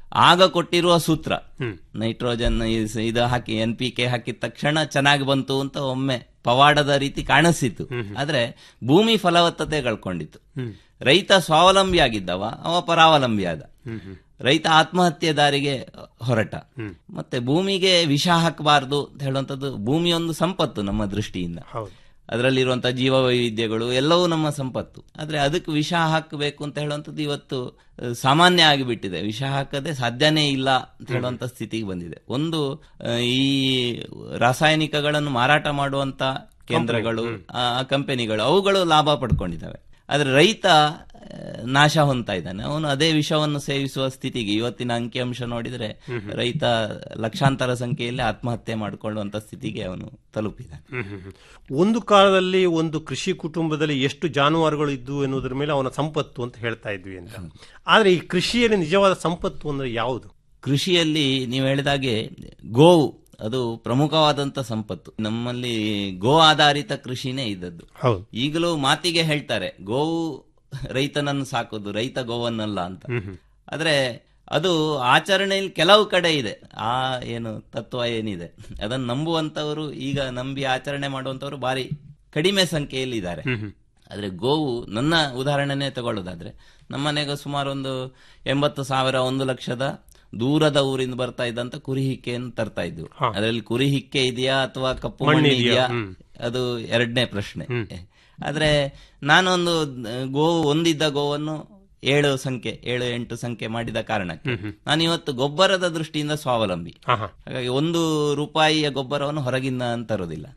ಆಗ ಕೊಟ್ಟಿರುವ ಸೂತ್ರ ನೈಟ್ರೋಜನ್ ಇಸ್- ಇದು ಹಾಕಿ ಎನ್ ಪಿ ಕೆ ಹಾಕಿದ ತಕ್ಷಣ ಚೆನ್ನಾಗಿ ಬಂತು ಅಂತ ಒಮ್ಮೆ ಪವಾಡದ ರೀತಿ ಕಾಣಿಸಿತು ಆದ್ರೆ ಭೂಮಿ ಫಲವತ್ತತೆ ಕಳ್ಕೊಂಡಿತ್ತು ರೈತ ಸ್ವಾವಲಂಬಿ ಆಗಿದ್ದವ ಅವ ಪರಾವಲಂಬಿ ಆದ ರೈತ ಆತ್ಮಹತ್ಯೆ ದಾರಿಗೆ ಹೊರಟ ಮತ್ತೆ ಭೂಮಿಗೆ ವಿಷ ಹಾಕಬಾರ್ದು ಅಂತ ಹೇಳುವಂಥದ್ದು ಭೂಮಿ ಒಂದು ಸಂಪತ್ತು ನಮ್ಮ ದೃಷ್ಟಿಯಿಂದ ಅದರಲ್ಲಿರುವಂತಹ ಜೀವ ವೈವಿಧ್ಯಗಳು ಎಲ್ಲವೂ ನಮ್ಮ ಸಂಪತ್ತು ಆದ್ರೆ ಅದಕ್ಕೆ ವಿಷ ಹಾಕಬೇಕು ಅಂತ ಹೇಳುವಂಥದ್ದು ಇವತ್ತು ಅಹ್, ಸಾಮಾನ್ಯ ಆಗಿಬಿಟ್ಟಿದೆ ವಿಷ ಹಾಕದೆ ಸಾಧ್ಯನೇ ಇಲ್ಲ ಅಂತ ಹೇಳುವಂತ ಸ್ಥಿತಿಗೆ ಬಂದಿದೆ ಒಂದು ಅಹ್, ಈ ರಾಸಾಯನಿಕಗಳನ್ನು ಮಾರಾಟ ಮಾಡುವಂತ ಕೇಂದ್ರಗಳು ಆ ಕಂಪನಿಗಳು ಅವುಗಳು ಲಾಭ ಪಡ್ಕೊಂಡಿದ್ದಾವೆ ಆದ್ರೆ ರೈತ ಅಹ್, ನಾಶ ಹೊಂದ್ತಾ ಇದ್ದಾನೆ ಅವನು ಅದೇ ವಿಷವನ್ನು ಸೇವಿಸುವ ಸ್ಥಿತಿಗೆ ಇವತ್ತಿನ ಅಂಕಿಅಂಶ ನೋಡಿದ್ರೆ ರೈತ ಲಕ್ಷಾಂತರ ಸಂಖ್ಯೆಯಲ್ಲಿ ಆತ್ಮಹತ್ಯೆ ಮಾಡಿಕೊಳ್ಳುವಂತ ಸ್ಥಿತಿಗೆ ಅವನು ತಲುಪಿದ್ದಾನೆ ಹ್ಮ್, ಹ್ಮ್, ಹ್ಮ್. ಒಂದು ಕಾಲದಲ್ಲಿ ಒಂದು ಕೃಷಿ ಕುಟುಂಬದಲ್ಲಿ ಎಷ್ಟು ಜಾನುವಾರುಗಳು ಇದ್ದು ಎನ್ನುವುದರ ಮೇಲೆ ಅವನ ಸಂಪತ್ತು ಅಂತ ಹೇಳ್ತಾ ಇದ್ವಿ ಅಂತ ಆದ್ರೆ ಈ ಕೃಷಿಯಲ್ಲಿ ನಿಜವಾದ ಸಂಪತ್ತು ಅಂದ್ರೆ ಯಾವುದು ಕೃಷಿಯಲ್ಲಿ ನೀವು ಹೇಳಿದಾಗೆ ಗೋವು ಅದು ಪ್ರಮುಖವಾದಂತ ಸಂಪತ್ತು ನಮ್ಮಲ್ಲಿ ಗೋ ಆಧಾರಿತ ಕೃಷಿನೇ ಇದ್ದದ್ದು ಹೌದು ಈಗಲೂ ಮಾತಿಗೆ ಹೇಳ್ತಾರೆ ಗೋವು ರೈತನನ್ನು ಸಾಕೋದು ರೈತ ಗೋವನ್ನಲ್ಲ ಅಂತ ಆದ್ರೆ ಅದು ಆಚರಣೆಯಲ್ಲಿ ಕೆಲವು ಕಡೆ ಇದೆ ಆ ಏನು ತತ್ವ ಏನಿದೆ ಅದನ್ನು ನಂಬುವಂತವರು ಈಗ ನಂಬಿ ಆಚರಣೆ ಮಾಡುವಂತವರು ಬಾರಿ ಕಡಿಮೆ ಸಂಖ್ಯೆಯಲ್ಲಿ ಇದ್ದಾರೆ ಆದ್ರೆ ಗೋವು ನನ್ನ ಉದಾಹರಣೆನೇ ತಗೊಳ್ಳೋದಾದ್ರೆ ನಮ್ಮನೆಗೆ ಸುಮಾರು ಒಂದು ಎಂಬತ್ತು ಸಾವಿರ ಒಂದು ಲಕ್ಷದ ದೂರದ ಊರಿಂದ ಬರ್ತಾ ಇದ್ದಂತ ಕುರಿ ಹಿಕ್ಕೆಯನ್ನು ತರ್ತಾ ಇದ್ವು ಅದರಲ್ಲಿ ಕುರಿ ಹಿಕ್ಕೆ ಇದೆಯಾ ಅಥವಾ ಕಪ್ಪು ಮಣ್ಣು ಮಣ್ಣು ಇದೆಯಾ? ಇದೆಯಾ ಹ್ಮ್. ಅದು ಎರಡನೇ ಪ್ರಶ್ನೆ ಆದ್ರೆ ನಾನೊಂದು ಗೋವು ಒಂದಿದ್ದ ಗೋವನ್ನು ಏಳು ಸಂಖ್ಯೆ ಏಳು ಎಂಟು ಸಂಖ್ಯೆ ಮಾಡಿದ ಕಾರಣಕ್ಕೆ ನಾನು ಇವತ್ತು ಗೊಬ್ಬರದ ದೃಷ್ಟಿಯಿಂದ ಸ್ವಾವಲಂಬಿ ಹಾಗಾಗಿ ಒಂದು ರೂಪಾಯಿಯ ಗೊಬ್ಬರವನ್ನು ಹೊರಗಿಂದ ತರೋದಿಲ್ಲ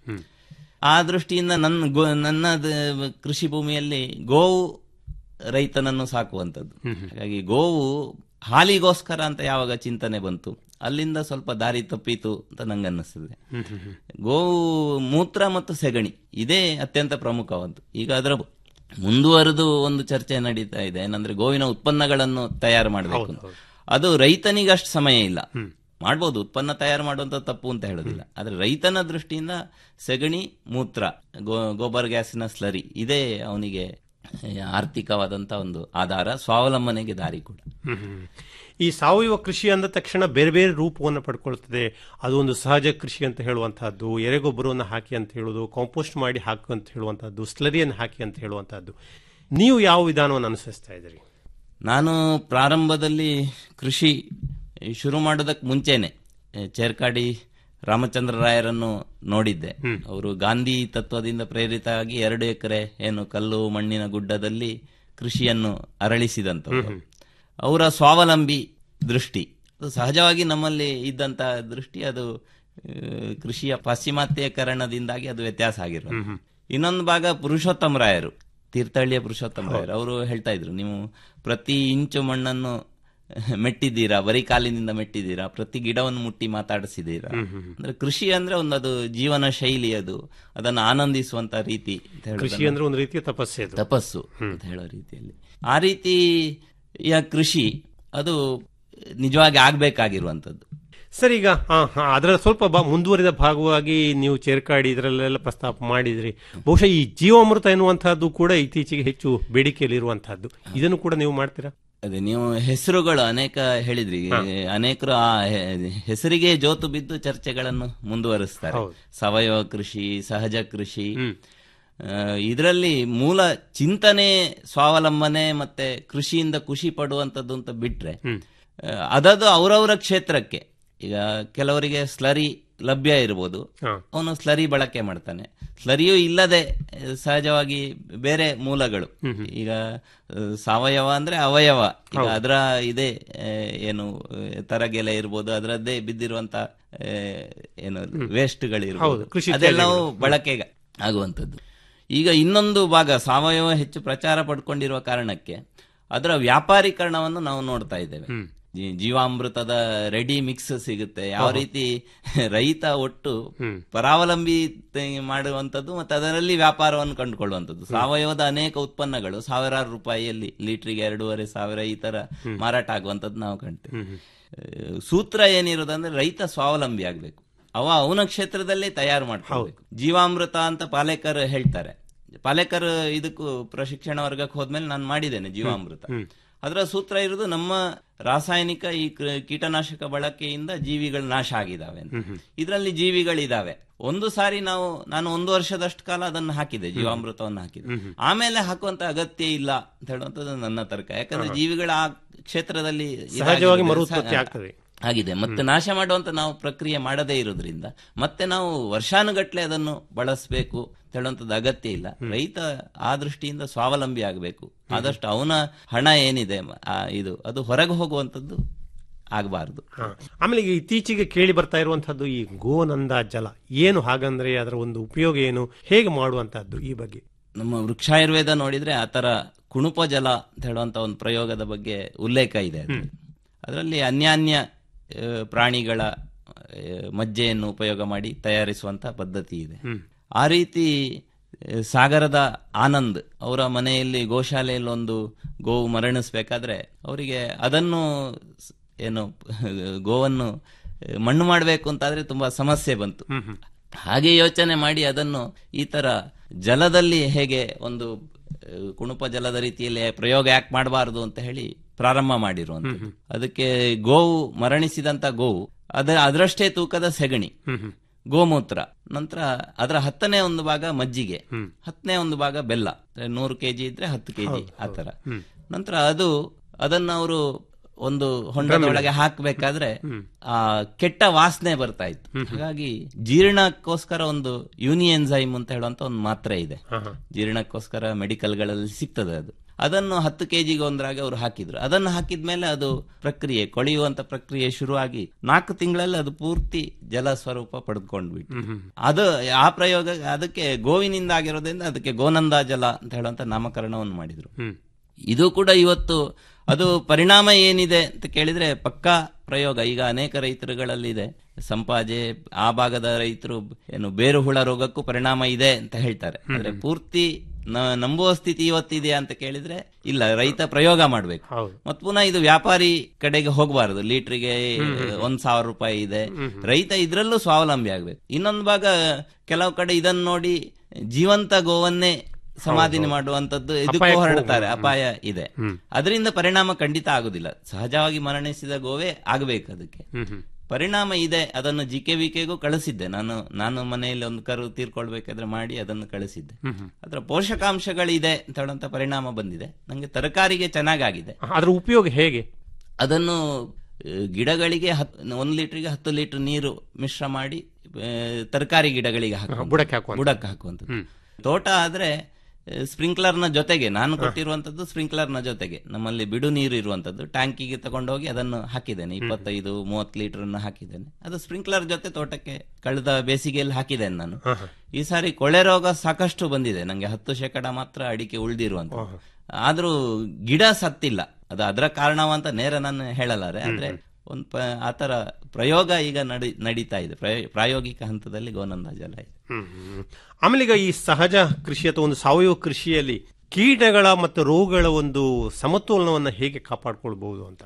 ಆ ದೃಷ್ಟಿಯಿಂದ ನನ್ನ ಗೋ ನನ್ನ ದ- ಕೃಷಿ ಭೂಮಿಯಲ್ಲಿ ಗೋವು ರೈತನನ್ನು ಸಾಕುವಂಥದ್ದು ಹಾಗಾಗಿ ಗೋವು ಹಾಲಿಗೋಸ್ಕರ ಅಂತ ಯಾವಾಗ ಚಿಂತನೆ ಬಂತು ಅಲ್ಲಿಂದ ಸ್ವಲ್ಪ ದಾರಿ ತಪ್ಪಿತು ಅಂತ ನಂಗನ್ನಿಸ್ತದೆ ಗೋವು ಮೂತ್ರ ಮತ್ತು ಸೆಗಣಿ ಇದೇ ಅತ್ಯಂತ ಪ್ರಮುಖವಾದ್ದು ಈಗ ಅದರ ಮುಂದುವರೆದು ಒಂದು ಚರ್ಚೆ ನಡೀತಾ ಇದೆ ಏನಂದ್ರೆ ಗೋವಿನ ಉತ್ಪನ್ನಗಳನ್ನು ತಯಾರು ಮಾಡಬೇಕು ಅದು ರೈತನಿಗೆ ಅಷ್ಟು ಸಮಯ ಇಲ್ಲ ಮಾಡ್ಬೋದು ಉತ್ಪನ್ನ ತಯಾರು ಮಾಡುವಂತ ತಪ್ಪು ಅಂತ ಹೇಳೋದಿಲ್ಲ ಆದ್ರೆ ರೈತನ ದೃಷ್ಟಿಯಿಂದ ಸೆಗಣಿ ಮೂತ್ರ ಗೋ- ಗೋಬರ್ ಗ್ಯಾಸಿನ ಸ್ಲರಿ ಇದೇ ಅವನಿಗೆ ಆರ್ಥಿಕವಾದಂತ ಒಂದು ಆಧಾರ ಸ್ವಾವಲಂಬನೆಗೆ ದಾರಿ ಕೂಡ ಹ್ಮ್, ಹ್ಮ್. ಈ ಸಾವಯವ ಕೃಷಿ ಅಂದ ತಕ್ಷಣ ಬೇರೆ ಬೇರೆ ರೂಪವನ್ನು ಪಡ್ಕೊಳ್ತದೆ ಅದು ಒಂದು ಸಹಜ ಕೃಷಿ ಅಂತ ಹೇಳುವಂತಹದ್ದು ಎರೆಗೊಬ್ಬರವನ್ನು ಹಾಕಿ ಅಂತ ಹೇಳುವುದು ಕಾಂಪೋಸ್ಟ್ ಮಾಡಿ ಹಾಕು ಅಂತ ಹೇಳುವಂತಹದ್ದು ಸ್ಲರಿಯನ್ನು ಹಾಕಿ ಅಂತ ಹೇಳುವಂತಹದ್ದು ನೀವು ಯಾವ ವಿಧಾನವನ್ನು ಅನುಸರಿಸ್ತಾ ಇದ್ದೀರಿ ನಾನು ಪ್ರಾರಂಭದಲ್ಲಿ ಕೃಷಿ ಶುರು ಮಾಡೋದಕ್ಕೆ ಮುಂಚೆನೆ ಎ, ಚೇರ್ಕಾಡಿ ರಾಮಚಂದ್ರ ರಾಯರನ್ನು ನೋಡಿದ್ದೆ ಅವರು ಗಾಂಧಿ ತತ್ವದಿಂದ ಪ್ರೇರಿತ ಆಗಿ ಎರಡು ಎಕರೆ ಏನು ಕಲ್ಲು ಮಣ್ಣಿನ ಗುಡ್ಡದಲ್ಲಿ ಕೃಷಿಯನ್ನು ಅರಳಿಸಿದಂಥವ್ರು ಅವರ ಸ್ವಾವಲಂಬಿ ದೃಷ್ಟಿ ಅದು ಸಹಜವಾಗಿ ನಮ್ಮಲ್ಲಿ ಇದ್ದಂತ ದೃಷ್ಟಿ ಅದು ಆ, ಕೃಷಿಯ ಪಾಶ್ಚಿಮಾತ್ಯಕರಣದಿಂದಾಗಿ ಅದು ವ್ಯತ್ಯಾಸ ಆಗಿರೋದು ಇನ್ನೊಂದು ಭಾಗ ಪುರುಷೋತ್ತಮ ರಾಯರು ತೀರ್ಥಹಳ್ಳಿಯ ಪುರುಷೋತ್ತಮ ರಾಯರು ಅವರು ಹೇಳ್ತಾ ಇದ್ರು ನೀವು ಪ್ರತಿ ಇಂಚು ಮಣ್ಣನ್ನು ಮೆಟ್ಟಿದ್ದೀರಾ ಬರೀ ಕಾಲಿನಿಂದ ಮೆಟ್ಟಿದ್ದೀರಾ ಪ್ರತಿ ಗಿಡವನ್ನು ಮುಟ್ಟಿ ಮಾತಾಡಿಸಿದ್ದೀರಾ ಅಂದ್ರೆ ಕೃಷಿ ಅಂದ್ರೆ ಒಂದು ಅದು ಜೀವನ ಶೈಲಿ ಅದು ಅದನ್ನು ಆನಂದಿಸುವಂತ ರೀತಿ ಅಂತ ಹೇಳೋದನ್ನ- ಕೃಷಿ ಅಂದ್ರೆ ಒಂದು ರೀತಿಯ ತಪಸ್ಸೆ ಅದು. ತಪಸ್ಸು ಅಂತ ಹೇಳೋ ರೀತಿಯಲ್ಲಿ ಆ ರೀತಿಯ ಕೃಷಿ ಅದು ನಿಜವಾಗಿ ಆಗ್ಬೇಕಾಗಿರುವಂತದ್ದು ಸರ್ ಈಗ ಹಾ, ಹಾ, ಅದರ ಸ್ವಲ್ಪ ಬಾ ಮುಂದುವರಿದ ಭಾಗವಾಗಿ ನೀವು ಚೇರ್ಕಾಡಿ ಇದರಲ್ಲೆಲ್ಲ ಪ್ರಸ್ತಾಪ ಮಾಡಿದ್ರಿ ಬಹುಶಃ ಈ ಜೀವಾಮೃತ ಎನ್ನುವಂತಹದ್ದು ಕೂಡ ಇತ್ತೀಚೆಗೆ ಹೆಚ್ಚು ಬೇಡಿಕೆಯಲ್ಲಿರುವಂತಹದ್ದು ಇದನ್ನು ಕೂಡ ನೀವು ಮಾಡ್ತೀರಾ ಅದೇ ನೀವು ಹೆಸರುಗಳು ಅನೇಕ ಹೇಳಿದ್ರಿ ಅನೇಕರು ಆ ಹೆ- ಹೆಸರಿಗೆ ಜೋತು ಬಿದ್ದು ಚರ್ಚೆಗಳನ್ನು ಮುಂದುವರಿಸ್ತಾರೆ ಸಾವಯವ ಕೃಷಿ ಸಹಜ ಕೃಷಿ ಇದರಲ್ಲಿ ಮೂಲ ಚಿಂತನೆ ಸ್ವಾವಲಂಬನೆ ಮತ್ತೆ ಕೃಷಿಯಿಂದ ಖುಷಿ ಪಡುವಂತದ್ದು ಅಂತ ಬಿಟ್ರೆ ಆ, ಅದದು ಅವರವರ ಕ್ಷೇತ್ರಕ್ಕೆ ಈಗ ಕೆಲವರಿಗೆ ಸ್ಲರಿ ಲಭ್ಯ ಇರ್ಬೋದು ಅವನು ಸ್ಲರಿ ಬಳಕೆ ಮಾಡ್ತಾನೆ ಸ್ಲರಿಯೂ ಇಲ್ಲದೆ ಆ, ಸಹಜವಾಗಿ ಬೇರೆ ಮೂಲಗಳು ಈಗ ಆ, ಸಾವಯವ ಅಂದ್ರೆ ಅವಯವ ಈಗ ಹೌದು. ಅದರ ಇದೆ ಆ, ಏನು ಆ, ತರಗೆಲೆ ಇರ್ಬೋದು ಅದರದ್ದೇ ಬಿದ್ದಿರುವಂತ ಆ, ಏನು ವೇಸ್ಟ್ಗಳು ಹೌದು, ಇರ್ಬೋದು ಕೃಷಿ ಅದೆಲ್ಲವೂ ತ್ಯಾಜ್ಯಗಳು. ಬಳಕೆಗೆ ಆಗುವಂಥದ್ದು ಈಗ ಇನ್ನೊಂದು ಭಾಗ ಸಾವಯವ ಹೆಚ್ಚು ಪ್ರಚಾರ ಪಡ್ಕೊಂಡಿರುವ ಕಾರಣಕ್ಕೆ ಅದರ ವ್ಯಾಪಾರೀಕರಣವನ್ನು ನಾವು ನೋಡ್ತಾ ಇದ್ದೇವೆ ಜೀ- ಜೀವಾಮೃತದ ರೆಡಿ ಮಿಕ್ಸ್ ಸಿಗುತ್ತೆ ಯಾವ ಹೌದು. ರೀತಿ ರೈತ ಒಟ್ಟು ಪರಾವಲಂಬಿ ತೆ- ಮಾಡುವಂತದ್ದು ಮತ್ತೆ ಅದರಲ್ಲಿ ವ್ಯಾಪಾರವನ್ನು ಕಂಡುಕೊಳ್ಳುವಂಥದ್ದು ಸಾವಯವದ ಅನೇಕ ಉತ್ಪನ್ನಗಳು ಸಾವಿರಾರು ರೂಪಾಯಿಯಲ್ಲಿ ಲೀಟ್ರಿಗೆ ಎರಡೂವರೆ ಸಾವಿರ ಈ ತರ ಮಾರಾಟ ಆಗುವಂತದ್ದು ನಾವು ಕಾಣ್ತೇವೆ ಆ, ಸೂತ್ರ ಏನಿರೋದಂದ್ರೆ ರೈತ ಸ್ವಾವಲಂಬಿ ಆಗ್ಬೇಕು ಅವ ಅವನ ಕ್ಷೇತ್ರದಲ್ಲೇ ತಯಾರು ಮಾಡ್ಕೋಬೇಕು ಜೀವಾಮೃತ ಅಂತ ಪಾಲೇಕರ್ ಹೇಳ್ತಾರೆ ಪಾಲೇಕರ್ ಇದಕ್ಕೂ ಪ್ರಶಿಕ್ಷಣ ವರ್ಗಕ್ಕೆ ಹೋದ್ಮೇಲೆ ನಾನು ಮಾಡಿದ್ದೇನೆ ಜೀವಾಮೃತ ಅದರ ಸೂತ್ರ ಇರುವುದು ನಮ್ಮ ರಾಸಾಯನಿಕ ಈ ಕ- ಕೀಟನಾಶಕ ಬಳಕೆಯಿಂದ ಜೀವಿಗಳು ನಾಶ ಆಗಿದಾವೆ ಅಂತ. ಇದರಲ್ಲಿ ಜೀವಿಗಳಿದಾವೆ ಒಂದು ಸಾರಿ ನಾವು ನಾನು ಒಂದು ವರ್ಷದಷ್ಟು ಕಾಲ ಅದನ್ನು ಹಾಕಿದೆ ಜೀವಾಮೃತವನ್ನು ಹಾಕಿದೆ ಆಮೇಲೆ ಹಾಕುವಂತ ಅಗತ್ಯ ಇಲ್ಲ ಅಂತ ಹೇಳುವಂತದ್ದು ನನ್ನ ತರ್ಕ ಯಾಕಂದ್ರೆ ಹಾ. ಜೀವಿಗಳ ಆ ಕ್ಷೇತ್ರದಲ್ಲಿ ಸಹಜವಾಗಿ ಇದಾಗಿದೆ. ಮರುತ್ಪತ್ತಿ ಸ- ಆಗ್ತದೆ. ಆಗಿದೆ ಮತ್ತೆ ನಾಶ ಮಾಡುವಂತ ನಾವು ಪ್ರಕ್ರಿಯೆ ಮಾಡದೇ ಇರೋದ್ರಿಂದ ಮತ್ತೆ ನಾವು ವರ್ಷಾನುಗಟ್ಲೆ ಅದನ್ನು ಬಳಸಬೇಕು ಅಂತ ಹೇಳುವಂತದ್ದು ಅಗತ್ಯ ಇಲ್ಲ ರೈತ ಆ ದೃಷ್ಟಿಯಿಂದ ಸ್ವಾವಲಂಬಿ ಆಗಬೇಕು ಆದಷ್ಟು ಅವನ ಹಣ ಏನಿದೆ ಆ ಇದು ಅದು ಹೊರಗೆ ಹೋಗುವಂತದ್ದು ಆಗಬಾರದು ಹಾ. ಆಮೇಲೆ ಈಗ ಇತ್ತೀಚೆಗೆ ಕೇಳಿ ಬರ್ತಾ ಇರುವಂತಹದ್ದು ಈ ಗೋನಂದ ಜಲ ಏನು ಹಾಗಂದ್ರೆ ಅದರ ಒಂದು ಉಪಯೋಗ ಏನು ಹೇಗೆ ಮಾಡುವಂತಹದ್ದು ಈ ಬಗ್ಗೆ ನಮ್ಮ ವೃಕ್ಷಾಯುರ್ವೇದ ನೋಡಿದ್ರೆ ಆತರ ಕುಣುಪ ಜಲ ಅಂತ ಹೇಳುವಂತ ಒಂದು ಪ್ರಯೋಗದ ಬಗ್ಗೆ ಉಲ್ಲೇಖ ಇದೆ ಅದರಲ್ಲಿ ಅನ್ಯಾನ್ಯ ಆ, ಪ್ರಾಣಿಗಳ ಆ, ಮಜ್ಜೆಯನ್ನು ಉಪಯೋಗ ಮಾಡಿ ತಯಾರಿಸುವಂತ ಪದ್ಧತಿ ಇದೆ ಆ ರೀತಿ ಆ, ಸಾಗರದ ಆನಂದ್ ಅವರ ಮನೆಯಲ್ಲಿ ಗೋಶಾಲೆಯಲ್ಲಿ ಒಂದು ಗೋವು ಮರಣಿಸ್ಬೇಕಾದ್ರೆ ಅವರಿಗೆ ಅದನ್ನು ಸ್- ಏನು ಗೋವನ್ನು ಆ, ಮಣ್ಣು ಮಾಡಬೇಕು ಅಂತಾದ್ರೆ ತುಂಬಾ ಸಮಸ್ಯೆ ಬಂತು ಹಾಗೆ ಯೋಚನೆ ಮಾಡಿ ಅದನ್ನು ಈ ತರ ಜಲದಲ್ಲಿ ಹೇಗೆ ಒಂದು ಆ, ಕುಣುಪ ಜಲದ ರೀತಿಯಲ್ಲಿ ಪ್ರಯೋಗ ಯಾಕೆ ಮಾಡಬಾರದು ಅಂತ ಹೇಳಿ ಪ್ರಾರಂಭ ಮಾಡಿರುವಂತದ್ದು ಅದಕ್ಕೆ ಗೋವು ಮರಣಿಸಿದಂತ ಗೋವು ಅದ ಅದರಷ್ಟೇ ತೂಕದ ಸೆಗಣಿ ಗೋಮೂತ್ರ ನಂತರ ಅದರ ಹತ್ತನೇ ಒಂದು ಭಾಗ ಮಜ್ಜಿಗೆ ಹತ್ತನೇ ಒಂದು ಭಾಗ ಬೆಲ್ಲ ಅಂದ್ರೆ ನೂರು ಕೆಜಿ ಇದ್ರೆ ಹತ್ತು ಕೆಜಿ ಆತರ ನಂತರ ಅದು ಅದನ್ನ ಅವರು ಒಂದು ಹೊಂಡದ ಒಳಗೆ ಹಾಕಬೇಕಾದ್ರೆ ಆ ಕೆಟ್ಟ ವಾಸನೆ ಬರ್ತಾ ಇತ್ತು ಹಾಗಾಗಿ ಜೀರ್ಣಕ್ಕೋಸ್ಕರ ಒಂದು ಯೂನಿಯನ್ಸೈಮ್ ಅಂತ ಹೇಳುವಂತ ಒಂದು ಮಾತ್ರೆ ಇದೆ ಜೀರ್ಣಕ್ಕೋಸ್ಕರ ಮೆಡಿಕಲ್ಗಳಲ್ಲಿ ಸಿಗ್ತದೆ ಅದು ಅದನ್ನು ಹತ್ತು ಕೆಜಿಗೆ ಒಂದರಾಗಿ ಅವರು ಹಾಕಿದ್ರು ಅದನ್ನು ಹಾಕಿದ್ಮೇಲೆ ಅದು ಪ್ರಕ್ರಿಯೆ ಕೊಳೆಯುವಂತ ಪ್ರಕ್ರಿಯೆ ಶುರುವಾಗಿ ನಾಲ್ಕು ತಿಂಗಳಲ್ಲಿ ಅದು ಪೂರ್ತಿ ಜಲ ಸ್ವರೂಪ ಪಡೆದುಕೊಂಡ್ಬಿಟ್ಟು ಅದು ಆ ಪ್ರಯೋಗ ಅದಕ್ಕೆ ಗೋವಿನಿಂದ ಆಗಿರೋದ್ರಿಂದ ಅದಕ್ಕೆ ಗೋನಂದ ಜಲ ಅಂತ ಹೇಳುವಂತ ನಾಮಕರಣವನ್ನು ಮಾಡಿದ್ರು ಇದು ಕೂಡ ಇವತ್ತು ಅದು ಪರಿಣಾಮ ಏನಿದೆ ಅಂತ ಕೇಳಿದ್ರೆ ಪಕ್ಕಾ ಪ್ರಯೋಗ ಈಗ ಅನೇಕ ರೈತರುಗಳಲ್ಲಿದೆ ಸಂಪಾಜೆ ಆ ಭಾಗದ ರೈತರು ಏನು ಬೇರು ಹುಳ ರೋಗಕ್ಕೂ ಪರಿಣಾಮ ಇದೆ ಅಂತ ಹೇಳ್ತಾರೆ ಆದ್ರೆ ಪೂರ್ತಿ ನ- ನಂಬುವ ಸ್ಥಿತಿ ಇವತ್ತಿದೆ ಅಂತ ಕೇಳಿದ್ರೆ ಇಲ್ಲ ರೈತ ಪ್ರಯೋಗ ಮಾಡ್ಬೇಕು ಮತ್ ಪುನಃ ಇದು ವ್ಯಾಪಾರಿ ಕಡೆಗೆ ಹೋಗಬಾರದು ಲೀಟ್ರಿಗೆ ಒಂದ್ ಸಾವಿರ ರೂಪಾಯಿ ಇದೆ ರೈತ ಇದ್ರಲ್ಲೂ ಸ್ವಾವಲಂಬಿ ಆಗ್ಬೇಕು ಇನ್ನೊಂದು ಭಾಗ ಕೆಲವು ಕಡೆ ಇದನ್ನ ನೋಡಿ ಜೀವಂತ ಗೋವನ್ನೇ ಸಮಾಧಿನಿ ಮಾಡುವಂತದ್ದು ಇದಕ್ಕೂ ಅಪಾಯಕ್ಕೂ ಹೊರಡ್ತಾರೆ ಹೋಗ್ಬೋದು. ಅಪಾಯ ಇದೆ ಅದರಿಂದ ಪರಿಣಾಮ ಖಂಡಿತ ಆಗುದಿಲ್ಲ ಸಹಜವಾಗಿ ಮರಣಿಸಿದ ಗೋವೇ ಆಗ್ಬೇಕು ಅದಕ್ಕೆ ಪರಿಣಾಮ ಇದೆ ಅದನ್ನು ಜಿ ಕೆ ವಿಕೆಗೂ ಕಳಿಸಿದ್ದೆ ನಾನು ನಾನು ಮನೆಯಲ್ಲಿ ಒಂದು ಕರು ತೀರ್ಕೊಳ್ಬೇಕಾದ್ರೆ ಮಾಡಿ ಅದನ್ನು ಕಳಿಸಿದ್ದೆ ಅದರ ಪೋಷಕಾಂಶಗಳಿದೆ ಅಂತ ಹೇಳುವಂತ ಪರಿಣಾಮ ಬಂದಿದೆ ನಂಗೆ ತರಕಾರಿಗೆ ಚೆನ್ನಾಗಾಗಿದೆ ಅದರ ಉಪಯೋಗ ಹೇಗೆ ಅದನ್ನು ಆ, ಗಿಡಗಳಿಗೆ ಹತ್ ಒಂದು ಲೀಟರ್ಗೆ ಹತ್ತು ಲೀಟರ್ ನೀರು ಮಿಶ್ರ ಮಾಡಿ ತರಕಾರಿ ಗಿಡಗಳಿಗೆ ಹಾಕುವ ಬುಡಕ್ಕೆ ಹಾಕುವಂಥದ್ದು. ಬುಡಕ್ಕೆ ಹಾಕುವಂಥದ್ದು ತೋಟ ಆದ್ರೆ ಸ್ಪ್ರಿಂಕ್ಲರ್ನ ಜೊತೆಗೆ ನಾನು ಕೊಟ್ಟಿರುವಂತದ್ದು ಸ್ಪ್ರಿಂಕ್ಲರ್ನ ಜೊತೆಗೆ ನಮ್ಮಲ್ಲಿ ಬಿಡು ನೀರು ಇರುವಂತದ್ದು ಟ್ಯಾಂಕಿಗೆ ತಗೊಂಡೋಗಿ ಅದನ್ನು ಹಾಕಿದ್ದೇನೆ ಇಪ್ಪತ್ತೈದು ಮೂವತ್ತು ಲೀಟರ್ ಹಾಕಿದ್ದೇನೆ ಅದು ಸ್ಪ್ರಿಂಕ್ಲರ್ ಜೊತೆ ತೋಟಕ್ಕೆ ಕಳೆದ ಬೇಸಿಗೆಯಲ್ಲಿ ಹಾಕಿದ್ದೇನೆ ನಾನು ಈ ಸಾರಿ ಕೊಳೆ ರೋಗ ಸಾಕಷ್ಟು ಬಂದಿದೆ ನಂಗೆ ಹತ್ತು ಶೇಕಡ ಮಾತ್ರ ಅಡಿಕೆ ಉಳಿದಿರುವಂತ ಆದ್ರೂ ಗಿಡ ಸತ್ತಿಲ್ಲ ಅದು ಅದರ ಕಾರಣವಂತ ನೇರ ನಾನು ಹೇಳಲಾರೆ ಆದ್ರೆ ಒಂದು ಪ- ಆತರ ಪ್ರಯೋಗ ಈಗ ನಡಿ ನಡೀತಾ ಇದೆ ಪ್ರಯೋ- ಪ್ರಾಯೋಗಿಕ ಹಂತದಲ್ಲಿ ಗೋನಂದ ಜಲ ಇದೆ ಹ್ಮ್, ಹ್ಮ್. ಆಮೇಲೆ ಈಗ ಈ ಸಹಜ ಕೃಷಿ ಅಥವಾ ಒಂದು ಸಾವಯವ ಕೃಷಿಯಲ್ಲಿ ಕೀಟಗಳ ಮತ್ತು ರೋಗಗಳ ಒಂದು ಸಮತೋಲನವನ್ನು ಹೇಗೆ ಕಾಪಾಡ್ಕೊಳ್ಬಹುದು ಅಂತ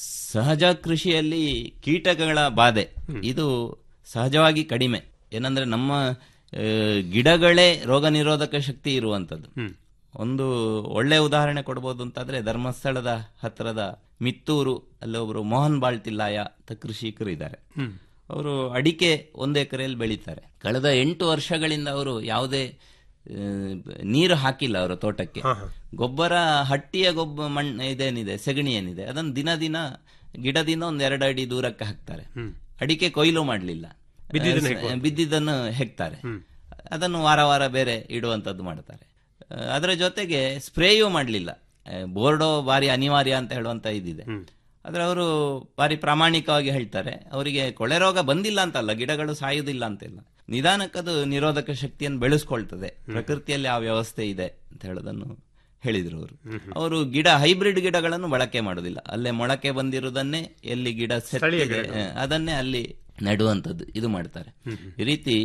ಸಹಜ ಕೃಷಿಯಲ್ಲಿ ಕೀಟಗಳ ಬಾಧೆ ಇದು ಸಹಜವಾಗಿ ಕಡಿಮೆ ಏನಂದ್ರೆ ನಮ್ಮ ಆ, ಗಿಡಗಳೇ ರೋಗ ನಿರೋಧಕ ಶಕ್ತಿ ಇರುವಂತದ್ದು ಒಂದು ಒಳ್ಳೆ ಉದಾಹರಣೆ ಕೊಡ್ಬೋದು ಅಂತಾದ್ರೆ ಧರ್ಮಸ್ಥಳದ ಹತ್ತಿರದ ಮಿತ್ತೂರು ಅಲ್ಲಿ ಒಬ್ರು ಮೋಹನ್ ಬಾಳ್ತಿಲ್ಲಾಯ ಅಂತ ಕೃಷಿಕರು ಇದ್ದಾರೆ ಅವರು ಅಡಿಕೆ ಒಂದು ಎಕರೆಯಲ್ಲಿ ಬೆಳೀತಾರೆ ಕಳೆದ ಎಂಟು ವರ್ಷಗಳಿಂದ ಅವರು ಯಾವುದೇ ಆ, ನೀರು ಹಾಕಿಲ್ಲ ಅವರ ತೋಟಕ್ಕೆ ಗೊಬ್ಬರ ಹಟ್ಟಿಯ ಗೊಬ್ಬ ಮಣ್ಣು ಇದೇನಿದೆ ಸೆಗಣಿ ಏನಿದೆ ಅದನ್ನು ದಿನ ದಿನ ಗಿಡದಿಂದ ಒಂದ್ ಎರಡು ಅಡಿ ದೂರಕ್ಕೆ ಹಾಕ್ತಾರೆ ಅಡಿಕೆ ಕೊಯ್ಲು ಮಾಡಲಿಲ್ಲ ಬಿದ್ದಿದ್ದನ್ನ ಹೆಕ್ಕೋದು. ಬಿದ್ದಿದ್ದನ್ನು ಹೆಕ್ತಾರೆ ಅದನ್ನು ವಾರ ವಾರ ಬೇರೆ ಇಡುವಂತದ್ದು ಮಾಡ್ತಾರೆ ಆ, ಅದರ ಜೊತೆಗೆ ಸ್ಪ್ರೇಯೂ ಮಾಡಲಿಲ್ಲ ಬೋರ್ಡೋ ಬಾರಿ ಅನಿವಾರ್ಯ ಅಂತ ಹೇಳುವಂತ ಇದಿದೆ ಆದ್ರೆ ಅವರು ಬಾರಿ ಪ್ರಾಮಾಣಿಕವಾಗಿ ಹೇಳ್ತಾರೆ ಅವರಿಗೆ ಕೊಳೆ ರೋಗ ಬಂದಿಲ್ಲ ಅಂತಲ್ಲ ಗಿಡಗಳು ಸಾಯುವುದಿಲ್ಲ ಅಂತಿಲ್ಲ ನಿಧಾನಕ್ಕದು ನಿರೋಧಕ ಶಕ್ತಿಯನ್ನು ಬೆಳೆಸ್ಕೊಳ್ತದೆ ಪ್ರಕೃತಿಯಲ್ಲಿ ಆ ವ್ಯವಸ್ಥೆ ಇದೆ ಅಂತ ಹೇಳೋದನ್ನು ಹೇಳಿದ್ರು ಅವರು ಅವರು ಗಿಡ ಹೈಬ್ರಿಡ್ ಗಿಡಗಳನ್ನು ಬಳಕೆ ಮಾಡೋದಿಲ್ಲ ಅಲ್ಲೇ ಮೊಳಕೆ ಬಂದಿರುವುದನ್ನೇ ಎಲ್ಲಿ ಗಿಡ ಸ್ಥಳೀಯ ಸೆತ್ತಿದೆ ಗಿಡಗಳು. ಆ, ಅದನ್ನೇ ಅಲ್ಲಿ ನೆಡುವಂಥದ್ದು ಇದು ಮಾಡ್ತಾರೆ ಈ ರೀತಿ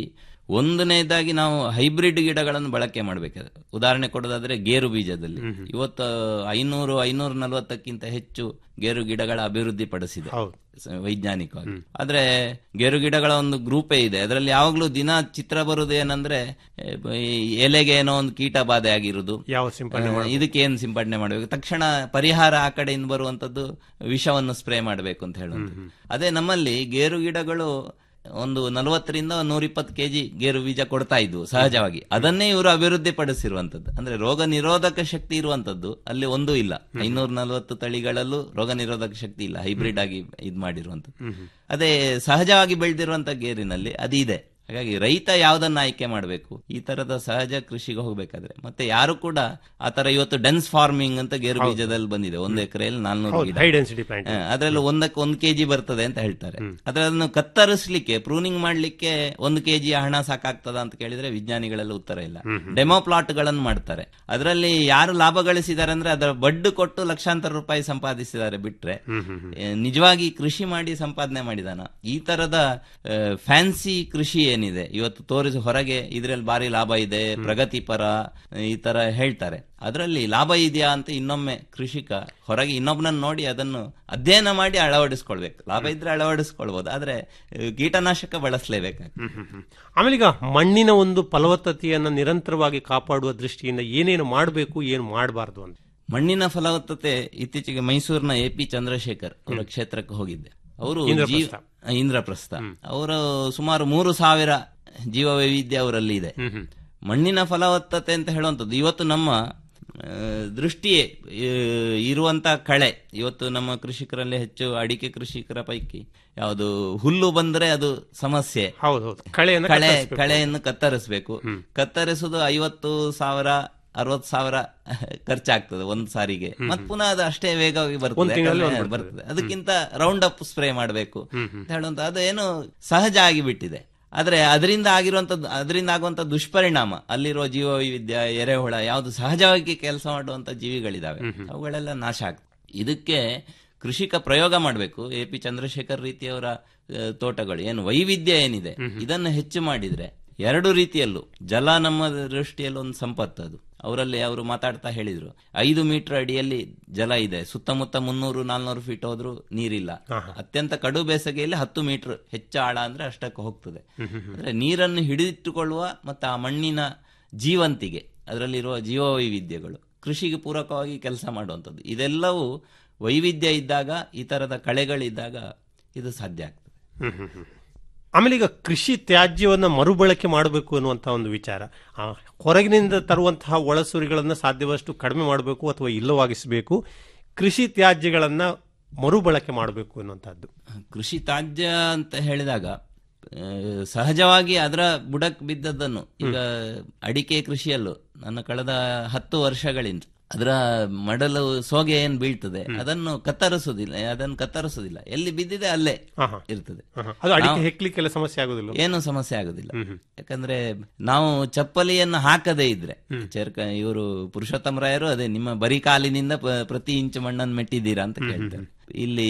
ಒಂದನೇದಾಗಿ ನಾವು ಹೈಬ್ರಿಡ್ ಗಿಡಗಳನ್ನು ಬಳಕೆ ಮಾಡಬೇಕಾದ್ರೆ ಉದಾಹರಣೆ ಕೊಡೋದಾದ್ರೆ ಗೇರು ಬೀಜದಲ್ಲಿ ಇವತ್ತು ಐನೂರು ಐನೂರ ನಲವತ್ತಕ್ಕಿಂತ ಹೆಚ್ಚು ಗೇರು ಗಿಡಗಳ ಅಭಿವೃದ್ಧಿ ಪಡಿಸಿದೆ ಸ- ವೈಜ್ಞಾನಿಕವಾಗಿ ಆದ್ರೆ ಗೇರು ಗಿಡಗಳ ಒಂದು ಗ್ರೂಪೇ ಇದೆ ಅದರಲ್ಲಿ ಯಾವಾಗ್ಲೂ ದಿನ ಚಿತ್ರ ಬರುದು ಏನಂದ್ರೆ ಏ, ಈ ಎಲೆಗೆ ಏನೋ ಒಂದು ಕೀಟ ಬಾಧೆ ಆಗಿರುವುದು ಯಾವ ಸಿಂಪಡಣೆ ಆ, ಇದಕ್ಕೆ ಏನ್ ಸಿಂಪಡಣೆ ಮಾಡಬೇಕು ತಕ್ಷಣ ಪರಿಹಾರ ಆ ಕಡೆಯಿಂದ ಬರುವಂತದ್ದು ವಿಷವನ್ನು ಸ್ಪ್ರೇ ಮಾಡಬೇಕು ಅಂತ ಹೇಳುವಂಥದ್ದು ಅದೇ ನಮ್ಮಲ್ಲಿ ಗೇರು ಗಿಡಗಳು ಒಂದು ನಲವತ್ತರಿಂದ ನೂರಿಪ್ಪತ್ತು ಕೆಜಿ ಗೇರು ಬೀಜ ಕೊಡ್ತಾ ಇದ್ವು ಸಹಜವಾಗಿ ಅದನ್ನೇ ಇವರು ಅಭಿವೃದ್ಧಿ ಪಡಿಸಿರುವಂತದ್ದು ಅಂದ್ರೆ ರೋಗ ನಿರೋಧಕ ಶಕ್ತಿ ಇರುವಂತದ್ದು ಅಲ್ಲಿ ಒಂದೂ ಇಲ್ಲ ಐನೂರ ನಲವತ್ತು ತಳಿಗಳಲ್ಲೂ ರೋಗ ನಿರೋಧಕ ಶಕ್ತಿ ಇಲ್ಲ ಹೈಬ್ರಿಡ್ ಆಗಿ ಇದ್ ಮಾಡಿರುವಂತದ್ದು ಅದೇ ಸಹಜವಾಗಿ ಬೆಳೆದಿರುವಂತ ಗೇರಿನಲ್ಲಿ ಅದು ಇದೆ ಹಾಗಾಗಿ ರೈತ ಯಾವ್ದನ್ನ ಆಯ್ಕೆ ಮಾಡಬೇಕು ಈ ತರದ ಸಹಜ ಕೃಷಿಗೆ ಹೋಗ್ಬೇಕಾದ್ರೆ ಮತ್ತೆ ಯಾರು ಕೂಡ ಆ ತರ ಇವತ್ತು ಡೆನ್ಸ್ ಫಾರ್ಮಿಂಗ್ ಅಂತ ಗೇರು ಹೌದು. ಬೀಜದಲ್ಲಿ ಬಂದಿದೆ ಒಂದು ಎಕರೆಯಲ್ಲಿ ನಾಲ್ನೂರು ಹೌದು, ಗಿಡ high density plant. ಹಾ, ಅದ್ರಲ್ಲಿ ಒಂದಕ್ಕೆ ಒಂದು ಕೆಜಿ ಬರ್ತದೆ ಅಂತ ಹೇಳ್ತಾರೆ ಆದ್ರೆ ಅದನ್ನು ಕತ್ತರಿಸ್ಲಿಕ್ಕೆ ಪ್ರೂನಿಂಗ್ ಮಾಡ್ಲಿಕ್ಕೆ ಒಂದು ಕೆಜಿ ಹಣ ಸಾಕಾಗ್ತದ ಅಂತ ಕೇಳಿದ್ರೆ ವಿಜ್ಞಾನಿಗಳೆಲ್ಲ ಉತ್ತರ ಇಲ್ಲ ಡೆಮೋ ಪ್ಲಾಟ್ ಗಳನ್ನು ಮಾಡ್ತಾರೆ ಅದರಲ್ಲಿ ಯಾರು ಲಾಭ ಗಳಿಸಿದ್ದಾರೆ ಅಂದ್ರೆ ಅದರ ಬಡ್ಡು ಕೊಟ್ಟು ಲಕ್ಷಾಂತರ ರೂಪಾಯಿ ಸಂಪಾದಿಸಿದ್ದಾರೆ ಬಿಟ್ರೆ ಏ, ನಿಜವಾಗಿ ಕೃಷಿ ಮಾಡಿ ಸಂಪಾದನೆ ಮಾಡಿದಾನ ಈ ತರದ ಫ್ಯಾನ್ಸಿ ಕೃಷಿ ಏನಿದೆ ಇವತ್ತು ತೋರಿಸಿ ಹೊರಗೆ ಇದ್ರಲ್ಲಿ ಭಾರಿ ಲಾಭ ಇದೆ ಪ್ರಗತಿಪರ ಈ ತರ ಹೇಳ್ತಾರೆ ಅದರಲ್ಲಿ ಲಾಭ ಇದೆಯಾ ಅಂತ ಇನ್ನೊಮ್ಮೆ ಕೃಷಿಕ ಹೊರಗೆ ಇನ್ನೊಬ್ಬನನ್ನ ನೋಡಿ ಅದನ್ನು ಅಧ್ಯಯನ ಮಾಡಿ ಅಳವಡಿಸ್ಕೊಳ್ಬೇಕು ಲಾಭ ಇದ್ರೆ ಅಳವಡಿಸ್ಕೊಳ್ಬಹುದು ಆದ್ರೆ ಆ, ಕೀಟನಾಶಕ ಬಳಸಲೇಬೇಕಾಗ್ತದೆ ಆಮೇಲೆ ಈಗ ಮಣ್ಣಿನ ಒಂದು ಫಲವತ್ತತೆಯನ್ನ ನಿರಂತರವಾಗಿ ಕಾಪಾಡುವ ದೃಷ್ಟಿಯಿಂದ ಏನೇನು ಮಾಡಬೇಕು ಏನು ಮಾಡಬಾರ್ದು ಅಂತ ಮಣ್ಣಿನ ಫಲವತ್ತತೆ ಇತ್ತೀಚೆಗೆ ಮೈಸೂರಿನ ಎ ಪಿ ಚಂದ್ರಶೇಖರ್ ಅವರ ಕ್ಷೇತ್ರಕ್ಕೆ ಹೋಗಿದ್ದೆ ಅವರು ಇಂದ್ರಪ್ರಸ್ಥ. ಇಂದ್ರಪ್ರಸ್ಥ ಅವರು ಸುಮಾರು ಮೂರು ಸಾವಿರ ಜೀವ ವೈವಿಧ್ಯ ಅವರಲ್ಲಿ ಇದೆ ಮಣ್ಣಿನ ಫಲವತ್ತತೆ ಅಂತ ಹೇಳುವಂಥದ್ದು ಇವತ್ತು ನಮ್ಮ ಆ, ದೃಷ್ಟಿಯೇ ಆ, ಇರುವಂತ ಕಳೆ ಇವತ್ತು ನಮ್ಮ ಕೃಷಿಕರಲ್ಲಿ ಹೆಚ್ಚು ಅಡಿಕೆ ಕೃಷಿಕರ ಪೈಕಿ ಯಾವುದು ಹುಲ್ಲು ಬಂದ್ರೆ ಅದು ಸಮಸ್ಯೆ ಹೌದೌದು ಕಳೆಯನ್ನು ಕಳೆ ಕತ್ತರಿಸ್ಬೇಕು. ಕಳೆಯನ್ನು ಕತ್ತರಿಸಬೇಕು ಕತ್ತರಿಸುವುದು ಐವತ್ತು ಸಾವಿರ ಅರವತ್ತು ಸಾವಿರ ಖರ್ಚಾಗ್ತದೆ ಒಂದ್ ಸಾರಿಗೆ ಮತ್ ಪುನಃ ಅದು ಅಷ್ಟೇ ವೇಗವಾಗಿ ಒಂದ್ ಬರ್ತದೆ ತಿಂಗಳಲ್ಲಿ ಯಾಕಂದ್ರೆ ಒಂದ್ ಬರ್ತದೆ. ಬರ್ತದೆ ಅದಕ್ಕಿಂತ ರೌಂಡ್ ಅಪ್ ಸ್ಪ್ರೇ ಮಾಡಬೇಕು ಅಂತ ಹೇಳುವಂತ ಅದು ಏನು ಸಹಜ ಆಗಿಬಿಟ್ಟಿದೆ ಆದ್ರೆ ಅದರಿಂದ ಆಗಿರುವಂತದ್ದು ಅದರಿಂದ ಆಗುವಂತ ದುಷ್ಪರಿಣಾಮ ಅಲ್ಲಿರುವ ಜೀವ ವೈವಿಧ್ಯ ಎರೆಹುಳ ಯಾವುದು ಸಹಜವಾಗಿ ಕೆಲಸ ಮಾಡುವಂತ ಜೀವಿಗಳಿದಾವೆ ಅವುಗಳೆಲ್ಲ ನಾಶ ಆಗ್ತದೆ ಇದಕ್ಕೆ ಕೃಷಿಕ ಪ್ರಯೋಗ ಮಾಡಬೇಕು ಎ ಪಿ ಚಂದ್ರಶೇಖರ್ ರೀತಿಯವರ ಆ, ತೋಟಗಳು ಏನು ವೈವಿಧ್ಯ ಏನಿದೆ ಇದನ್ನು ಹೆಚ್ಚು ಮಾಡಿದ್ರೆ ಎರಡು ರೀತಿಯಲ್ಲೂ ಜಲ ನಮ್ಮ ದೃಷ್ಟಿಯಲ್ಲಿ ಒಂದು ಸಂಪತ್ತು ಅದು ಅವರಲ್ಲಿ ಅವರು ಮಾತಾಡ್ತಾ ಹೇಳಿದ್ರು ಐದು ಮೀಟರ್ ಅಡಿಯಲ್ಲಿ ಜಲ ಇದೆ ಸುತ್ತಮುತ್ತ ಮುನ್ನೂರು ನಾಲ್ನೂರು ಫೀಟ್ ಹೋದ್ರೂ ನೀರಿಲ್ಲ ಅತ್ಯಂತ ಕಡು ಬೇಸಗೆಯಲ್ಲಿ ಹತ್ತು ಮೀಟರ್ ಹೆಚ್ಚು ಆಳ ಅಂದ್ರೆ ಅಷ್ಟಕ್ಕೆ ಹೋಗ್ತದೆ ಅಂದ್ರೆ ನೀರನ್ನು ಹಿಡಿದಿಟ್ಟುಕೊಳ್ಳುವ ಮತ್ತು ಆ ಮಣ್ಣಿನ ಜೀವಂತಿಗೆ ಅದರಲ್ಲಿರುವ ಜೀವ ವೈವಿಧ್ಯಗಳು ಕೃಷಿಗೆ ಪೂರಕವಾಗಿ ಕೆಲಸ ಮಾಡುವಂಥದ್ದು ಇದೆಲ್ಲವೂ ವೈವಿಧ್ಯ ಇದ್ದಾಗ ಈ ತರದ ಕಳೆಗಳಿದ್ದಾಗ ಇದು ಸಾಧ್ಯ ಆಗ್ತದೆ ಹ್ಮ್, ಹ್ಮ್, ಹ್ಮ್. ಆಮೇಲೆ ಈಗ ಕೃಷಿ ತ್ಯಾಜ್ಯವನ್ನ ಮರುಬಳಕೆ ಮಾಡಬೇಕು ಅನ್ನುವಂತಹ ಒಂದು ವಿಚಾರ ಆ, ಹೊರಗಿನಿಂದ ತರುವಂತಹ ಒಳಸುರಿಗಳನ್ನ ಸಾಧ್ಯವಷ್ಟು ಕಡಿಮೆ ಮಾಡಬೇಕು ಅಥವಾ ಇಲ್ಲವಾಗಿಸಬೇಕು ಕೃಷಿ ತ್ಯಾಜ್ಯಗಳನ್ನ ಮರುಬಳಕೆ ಮಾಡಬೇಕು ಅನ್ನುವಂಥದ್ದು ಕೃಷಿ ತ್ಯಾಜ್ಯ ಅಂತ ಹೇಳಿದಾಗ ಆ, ಸಹಜವಾಗಿ ಅದರ ಬುಡಕ್ ಬಿದ್ದದ್ದನ್ನು ಈಗ ಅಡಿಕೆ ಕೃಷಿಯಲ್ಲೂ ನನ್ನ ಕಳೆದ ಹತ್ತು ವರ್ಷಗಳಿಂದ ಅದರ ಮಡಲು ಸೋಗೆ ಏನ್ ಬೀಳ್ತದೆ ಅದನ್ನು ಕತ್ತರಿಸುವುದಿಲ್ಲ ಅದನ್ನು ಕತ್ತರಿಸುವುದಿಲ್ಲ ಎಲ್ಲಿ ಬಿದ್ದಿದೆ ಅಲ್ಲೇ ಆಹಾ. ಇರ್ತದೆ ಆಹಾ. ಅದು ಅಡಿಕೆ ನಾವು- ಹೆಕ್ಲಿಕ್ಕೆಲ್ಲ ಸಮಸ್ಯೆ ಆಗುದಿಲ್ಲ ಏನು ಸಮಸ್ಯೆ ಆಗುದಿಲ್ಲ ಯಾಕಂದ್ರೆ ನಾವು ಚಪ್ಪಲಿಯನ್ನು ಹಾಕದೇ ಇದ್ರೆ ಚೇರ್ಕ ಇವರು ಪುರುಷೋತ್ತಮ ರಾಯರು ಅದೇ ನಿಮ್ಮ ಬರಿ ಕಾಲಿನಿಂದ ಪ- ಪ್ರತಿ ಇಂಚು ಮಣ್ಣನ್ನು ಮೆಟ್ಟಿದ್ದೀರಾ ಅಂತ ಕೇಳ್ತಾರೆ ಇಲ್ಲಿ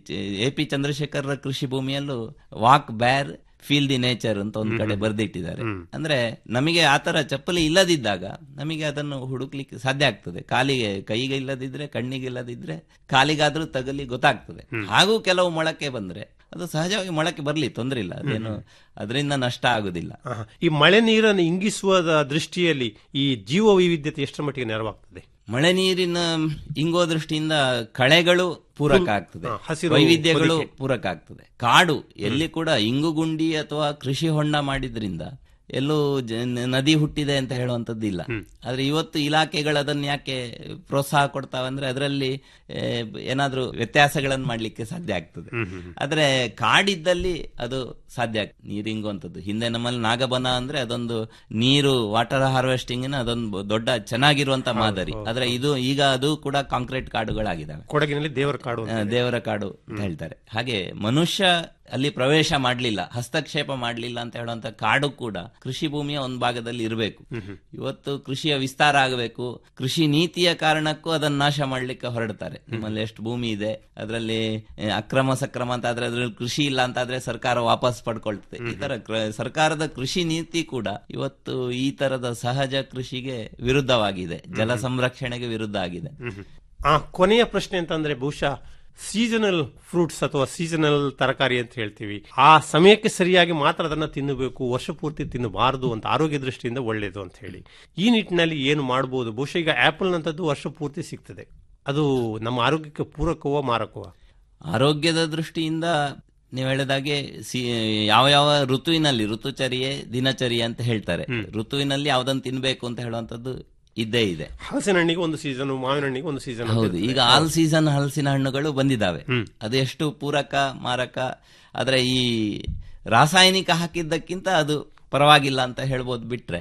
ಎ ಪಿ ಚಂದ್ರಶೇಖರ ಕೃಷಿ ಭೂಮಿಯಲ್ಲೂ walk bare feel the nature ಅಂತ ಒಂದ್ ಕಡೆ ಬರ್ದಿಟ್ಟಿದ್ದಾರೆ ಅಂದ್ರೆ ನಮಗೆ ಆತರ ಚಪ್ಪಲಿ ಇಲ್ಲದಿದ್ದಾಗ ನಮಗೆ ಅದನ್ನು ಹುಡುಕ್ಲಿಕ್ಕೆ ಸಾಧ್ಯ ಆಗ್ತದೆ ಕಾಲಿಗೆ ಕೈಗೆ ಇಲ್ಲದಿದ್ರೆ ಕಣ್ಣಿಗೆ ಇಲ್ಲದಿದ್ರೆ ಕಾಲಿಗಾದ್ರೂ ತಗಲಿ ಗೊತ್ತಾಗ್ತದೆ ಹಾಗೂ ಕೆಲವು ಮೊಳಕೆ ಬಂದ್ರೆ ಅದು ಸಹಜವಾಗಿ ಮೊಳಕೆ ಬರ್ಲಿ ತೊಂದ್ರೆ ಇಲ್ಲ ಅದೇನು ಅದರಿಂದ ನಷ್ಟ ಆಗುದಿಲ್ಲ ಆಹಾ. ಈ ಮಳೆ ನೀರನ್ನು ಇಂಗಿಸುವ ದೃಷ್ಟಿಯಲ್ಲಿ ಈ ಜೀವ ವೈವಿಧ್ಯತೆ ಎಷ್ಟರ ಮಟ್ಟಿಗೆ ನೆರವಾಗ್ತದೆ ಮಳೆ ನೀರಿನ ಇಂಗೋ ದೃಷ್ಟಿಯಿಂದ ಕಳೆಗಳು ಪೂರಕ ಆಗ್ತದೆ ಹಾ, ಹಸಿರು ವೈವಿಧ್ಯಗಳು ಹೊದಿಕೆ. ಪೂರಕ ಆಗ್ತದೆ ಕಾಡು ಎಲ್ಲಿ ಕೂಡ ಇಂಗುಗುಂಡಿ ಅಥವಾ ಕೃಷಿ ಹೊಂಡ ಮಾಡಿದ್ರಿಂದ ಎಲ್ಲೂ ಜ- ನದಿ ಹುಟ್ಟಿದೆ ಅಂತ ಹೇಳುವಂತದ್ದು ಇಲ್ಲ ಆದ್ರೆ ಇವತ್ತು ಇಲಾಖೆಗಳು ಅದನ್ನ ಯಾಕೆ ಪ್ರೋತ್ಸಾಹ ಕೊಡ್ತಾವಂದ್ರೆ ಅದರಲ್ಲಿ ಏನಾದ್ರೂ ವ್ಯತ್ಯಾಸಗಳನ್ನು ಮಾಡ್ಲಿಕ್ಕೆ ಸಾಧ್ಯ ಆಗ್ತದೆ ಆದ್ರೆ ಕಾಡಿದ್ದಲ್ಲಿ ಅದು ಸಾಧ್ಯ ಆಗ್ತದೆ ನೀರು ಇಂಗುವಂಥದ್ದು ಹಿಂದೆ ನಮ್ಮಲ್ಲಿ ನಾಗಬನ ಅಂದ್ರೆ ಅದೊಂದು ನೀರು ವಾಟರ್ ಹಾರ್ವೆಸ್ಟಿಂಗ್ ಅದೊಂದು ದೊಡ್ಡ ಚೆನ್ನಾಗಿರುವಂತ ಮಾದರಿ ಆದ್ರೆ ಇದು ಈಗ ಅದು ಕೂಡ ಕಾಂಕ್ರೀಟ್ ಕಾಡುಗಳಾಗಿದ್ದಾವೆ ಕೊಡಗಿನಲ್ಲಿ ದೇವರ ಕಾಡು ಅಂತ ಆ, ದೇವರ ಕಾಡು ಅಂತ ಹೇಳ್ತಾರೆ ಹಾಗೆ ಮನುಷ್ಯ ಅಲ್ಲಿ ಪ್ರವೇಶ ಮಾಡಲಿಲ್ಲ ಹಸ್ತಕ್ಷೇಪ ಮಾಡಲಿಲ್ಲ ಅಂತ ಹೇಳುವಂತ ಕಾಡು ಕೂಡ ಕೃಷಿ ಭೂಮಿಯ ಒಂದು ಭಾಗದಲ್ಲಿ ಇರಬೇಕು ಇವತ್ತು ಕೃಷಿಯ ವಿಸ್ತಾರ ಆಗಬೇಕು ಕೃಷಿ ನೀತಿಯ ಕಾರಣಕ್ಕೂ ಅದನ್ನ ನಾಶ ಮಾಡ್ಲಿಕ್ಕೆ ಹೊರಡ್ತಾರೆ ನಿಮ್ಮಲ್ಲಿ ಎಷ್ಟು ಭೂಮಿ ಇದೆ ಅದರಲ್ಲಿ ಆ, ಅಕ್ರಮ ಸಕ್ರಮ ಅಂತ ಆದ್ರೆ ಅದ್ರಲ್ಲಿ ಕೃಷಿ ಇಲ್ಲ ಅಂತ ಆದ್ರೆ ಸರ್ಕಾರ ವಾಪಸ್ ಪಡ್ಕೊಳ್ತದೆ ಈ ತರ ಕ್ರ- ಸರ್ಕಾರದ ಕೃಷಿ ನೀತಿ ಕೂಡ ಇವತ್ತು ಈ ತರದ ಸಹಜ ಕೃಷಿಗೆ ವಿರುದ್ಧವಾಗಿದೆ ಜಲ ಸಂರಕ್ಷಣೆಗೆ ವಿರುದ್ಧ ಆಗಿದೆ ಆ ಕೊನೆಯ ಪ್ರಶ್ನೆ ಅಂತಂದ್ರೆ ಬಹುಶಃ ಸೀಸನಲ್ ಫ್ರೂಟ್ಸ್ ಅಥವಾ ಸೀಸನಲ್ ತರಕಾರಿ ಅಂತ ಹೇಳ್ತೀವಿ ಆ ಸಮಯಕ್ಕೆ ಸರಿಯಾಗಿ ಮಾತ್ರ ಅದನ್ನ ತಿನ್ನಬೇಕು ವರ್ಷ ಪೂರ್ತಿ ತಿನ್ನಬಾರದು ಅಂತ ಆರೋಗ್ಯ ದೃಷ್ಟಿಯಿಂದ ಒಳ್ಳೆಯದು ಅಂತ ಹೇಳಿ ಈ ನಿಟ್ಟಿನಲ್ಲಿ ಏನು ಮಾಡಬಹುದು ಬಹುಶಃ ಈಗ ಆಪಲ್ ನಂತದ್ದು ವರ್ಷ ಪೂರ್ತಿ ಸಿಗ್ತದೆ ಅದು ನಮ್ಮ ಆರೋಗ್ಯಕ್ಕೆ ಪೂರಕವೋ ಮಾರಕವೋ ಆರೋಗ್ಯದ ದೃಷ್ಟಿಯಿಂದ ನೀವು ಹೇಳಿದಾಗೆ ಸಿ ಯಾವ ಯಾವ ಋತುವಿನಲ್ಲಿ ಋತುಚರ್ಯೆ ದಿನಚರ್ಯೆ ಅಂತ ಹೇಳ್ತಾರೆ ಋತುವಿನಲ್ಲಿ ಯಾವ್ದನ್ನ ತಿನ್ಬೇಕು ಅಂತ ಹೇಳುವಂತದ್ದು ಇದ್ದೇ ಇದೆ ಹಲಸಿನ ಹಣ್ಣಿಗೆ ಒಂದು ಸೀಸನ್ ಮಾವಿನ ಹಣ್ಣಿಗೆ ಒಂದು ಸೀಸನ್ ಹೌದು ಈಗ ಆಲ್ ಸೀಸನ್ ಹಲಸಿನ ಹಣ್ಣುಗಳು ಬಂದಿದ್ದಾವೆ ಅದು ಎಷ್ಟು ಪೂರಕ ಮಾರಕ ಆದ್ರೆ ಈ ರಾಸಾಯನಿಕ ಹಾಕಿದ್ದಕ್ಕಿಂತ ಅದು ಪರವಾಗಿಲ್ಲ ಅಂತ ಹೇಳ್ಬೋದು ಬಿಟ್ರೆ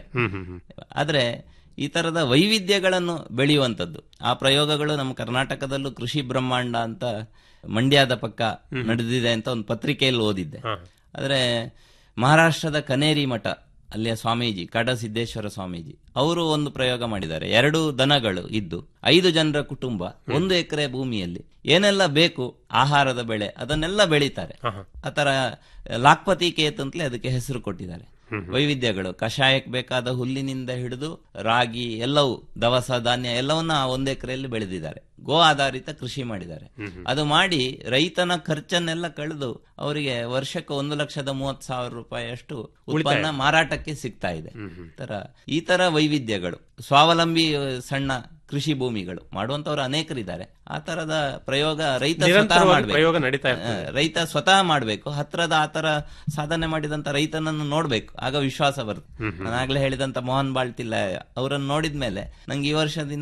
ಆದ್ರೆ ಈ ತರದ ವೈವಿಧ್ಯಗಳನ್ನು ಬೆಳೆಯುವಂಥದ್ದು ಆ ಪ್ರಯೋಗಗಳು ನಮ್ಮ ಕರ್ನಾಟಕದಲ್ಲೂ ಕೃಷಿ ಬ್ರಹ್ಮಾಂಡ ಅಂತ ಮಂಡ್ಯದ ಪಕ್ಕ ನಡೆದಿದೆ ಅಂತ ಒಂದು ಪತ್ರಿಕೆಯಲ್ಲಿ ಓದಿದ್ದೆ ಆದ್ರೆ ಮಹಾರಾಷ್ಟ್ರದ ಕನೇರಿ ಮಠ ಅಲ್ಲಿಯ ಸ್ವಾಮೀಜಿ ಕಡಸಿದ್ದೇಶ್ವರ ಸ್ವಾಮೀಜಿ ಅವರು ಒಂದು ಪ್ರಯೋಗ ಮಾಡಿದ್ದಾರೆ ಎರಡು ದನಗಳು ಇದ್ದು ಐದು ಜನರ ಕುಟುಂಬ ಒಂದು ಎಕರೆ ಭೂಮಿಯಲ್ಲಿ ಏನೆಲ್ಲ ಬೇಕು ಆಹಾರದ ಬೆಳೆ ಅದನ್ನೆಲ್ಲ ಬೆಳೀತಾರೆ ಆತರ ಲಾಕ್ಪತಿ ಕೇತ್ ಅಂತಲೇ ಅದಕ್ಕೆ ಹೆಸರು ಕೊಟ್ಟಿದ್ದಾರೆ ವೈವಿಧ್ಯಗಳು ಕಷಾಯಕ್ಕೆ ಬೇಕಾದ ಹುಲ್ಲಿನಿಂದ ಹಿಡಿದು ರಾಗಿ ಎಲ್ಲವೂ ದವಸ ಧಾನ್ಯ ಎಲ್ಲವನ್ನ ಆ ಒಂದು ಎಕರೆಯಲ್ಲಿ ಬೆಳೆದಿದ್ದಾರೆ ಗೋ ಆಧಾರಿತ ಕೃಷಿ ಮಾಡಿದ್ದಾರೆ ಅದು ಮಾಡಿ ರೈತನ ಖರ್ಚನ್ನೆಲ್ಲ ಕಳೆದು ಅವರಿಗೆ ವರ್ಷಕ್ಕೆ ಒಂದು ಲಕ್ಷದ ಮೂವತ್ತು ಸಾವಿರ ರೂಪಾಯಿ ಅಷ್ಟು ಉತ್ಪನ್ನ ಮಾರಾಟಕ್ಕೆ ಸಿಗ್ತಾ ಇದೆ ತರ ಈ ತರ ವೈವಿಧ್ಯಗಳು ಸ್ವಾವಲಂಬಿ ಅಹ್, ಸಣ್ಣ ಕೃಷಿ ಭೂಮಿಗಳು ಮಾಡುವಂತವ್ರು ಅನೇಕರಿದ್ದಾರೆ ಆ ತರದ ಪ್ರಯೋಗ ರೈತ ಸ್ವತಃ ನಿರಂತರವಾಗಿ ಮಾಡ್ಬೇಕು. ಪ್ರಯೋಗ ನಡೀತಾ ಇರ್ತದೆ. ಹ, ರೈತ ಸ್ವತಃ ಮಾಡಬೇಕು ಹತ್ರದ ಆತರ ಸಾಧನೆ ಮಾಡಿದಂತ ರೈತನನ್ನು ನೋಡ್ಬೇಕು ಆಗ ವಿಶ್ವಾಸ ಬರುತ್ತೆ ನಾನು ಆಗ್ಲೇ ಹೇಳಿದಂತ ಮೋಹನ್ ಬಾಳ್ತಿಲ್ಲ ಅವರನ್ನು ನೋಡಿದ್ಮೇಲೆ ನಂಗೆ ಈ ವರ್ಷದಿಂದ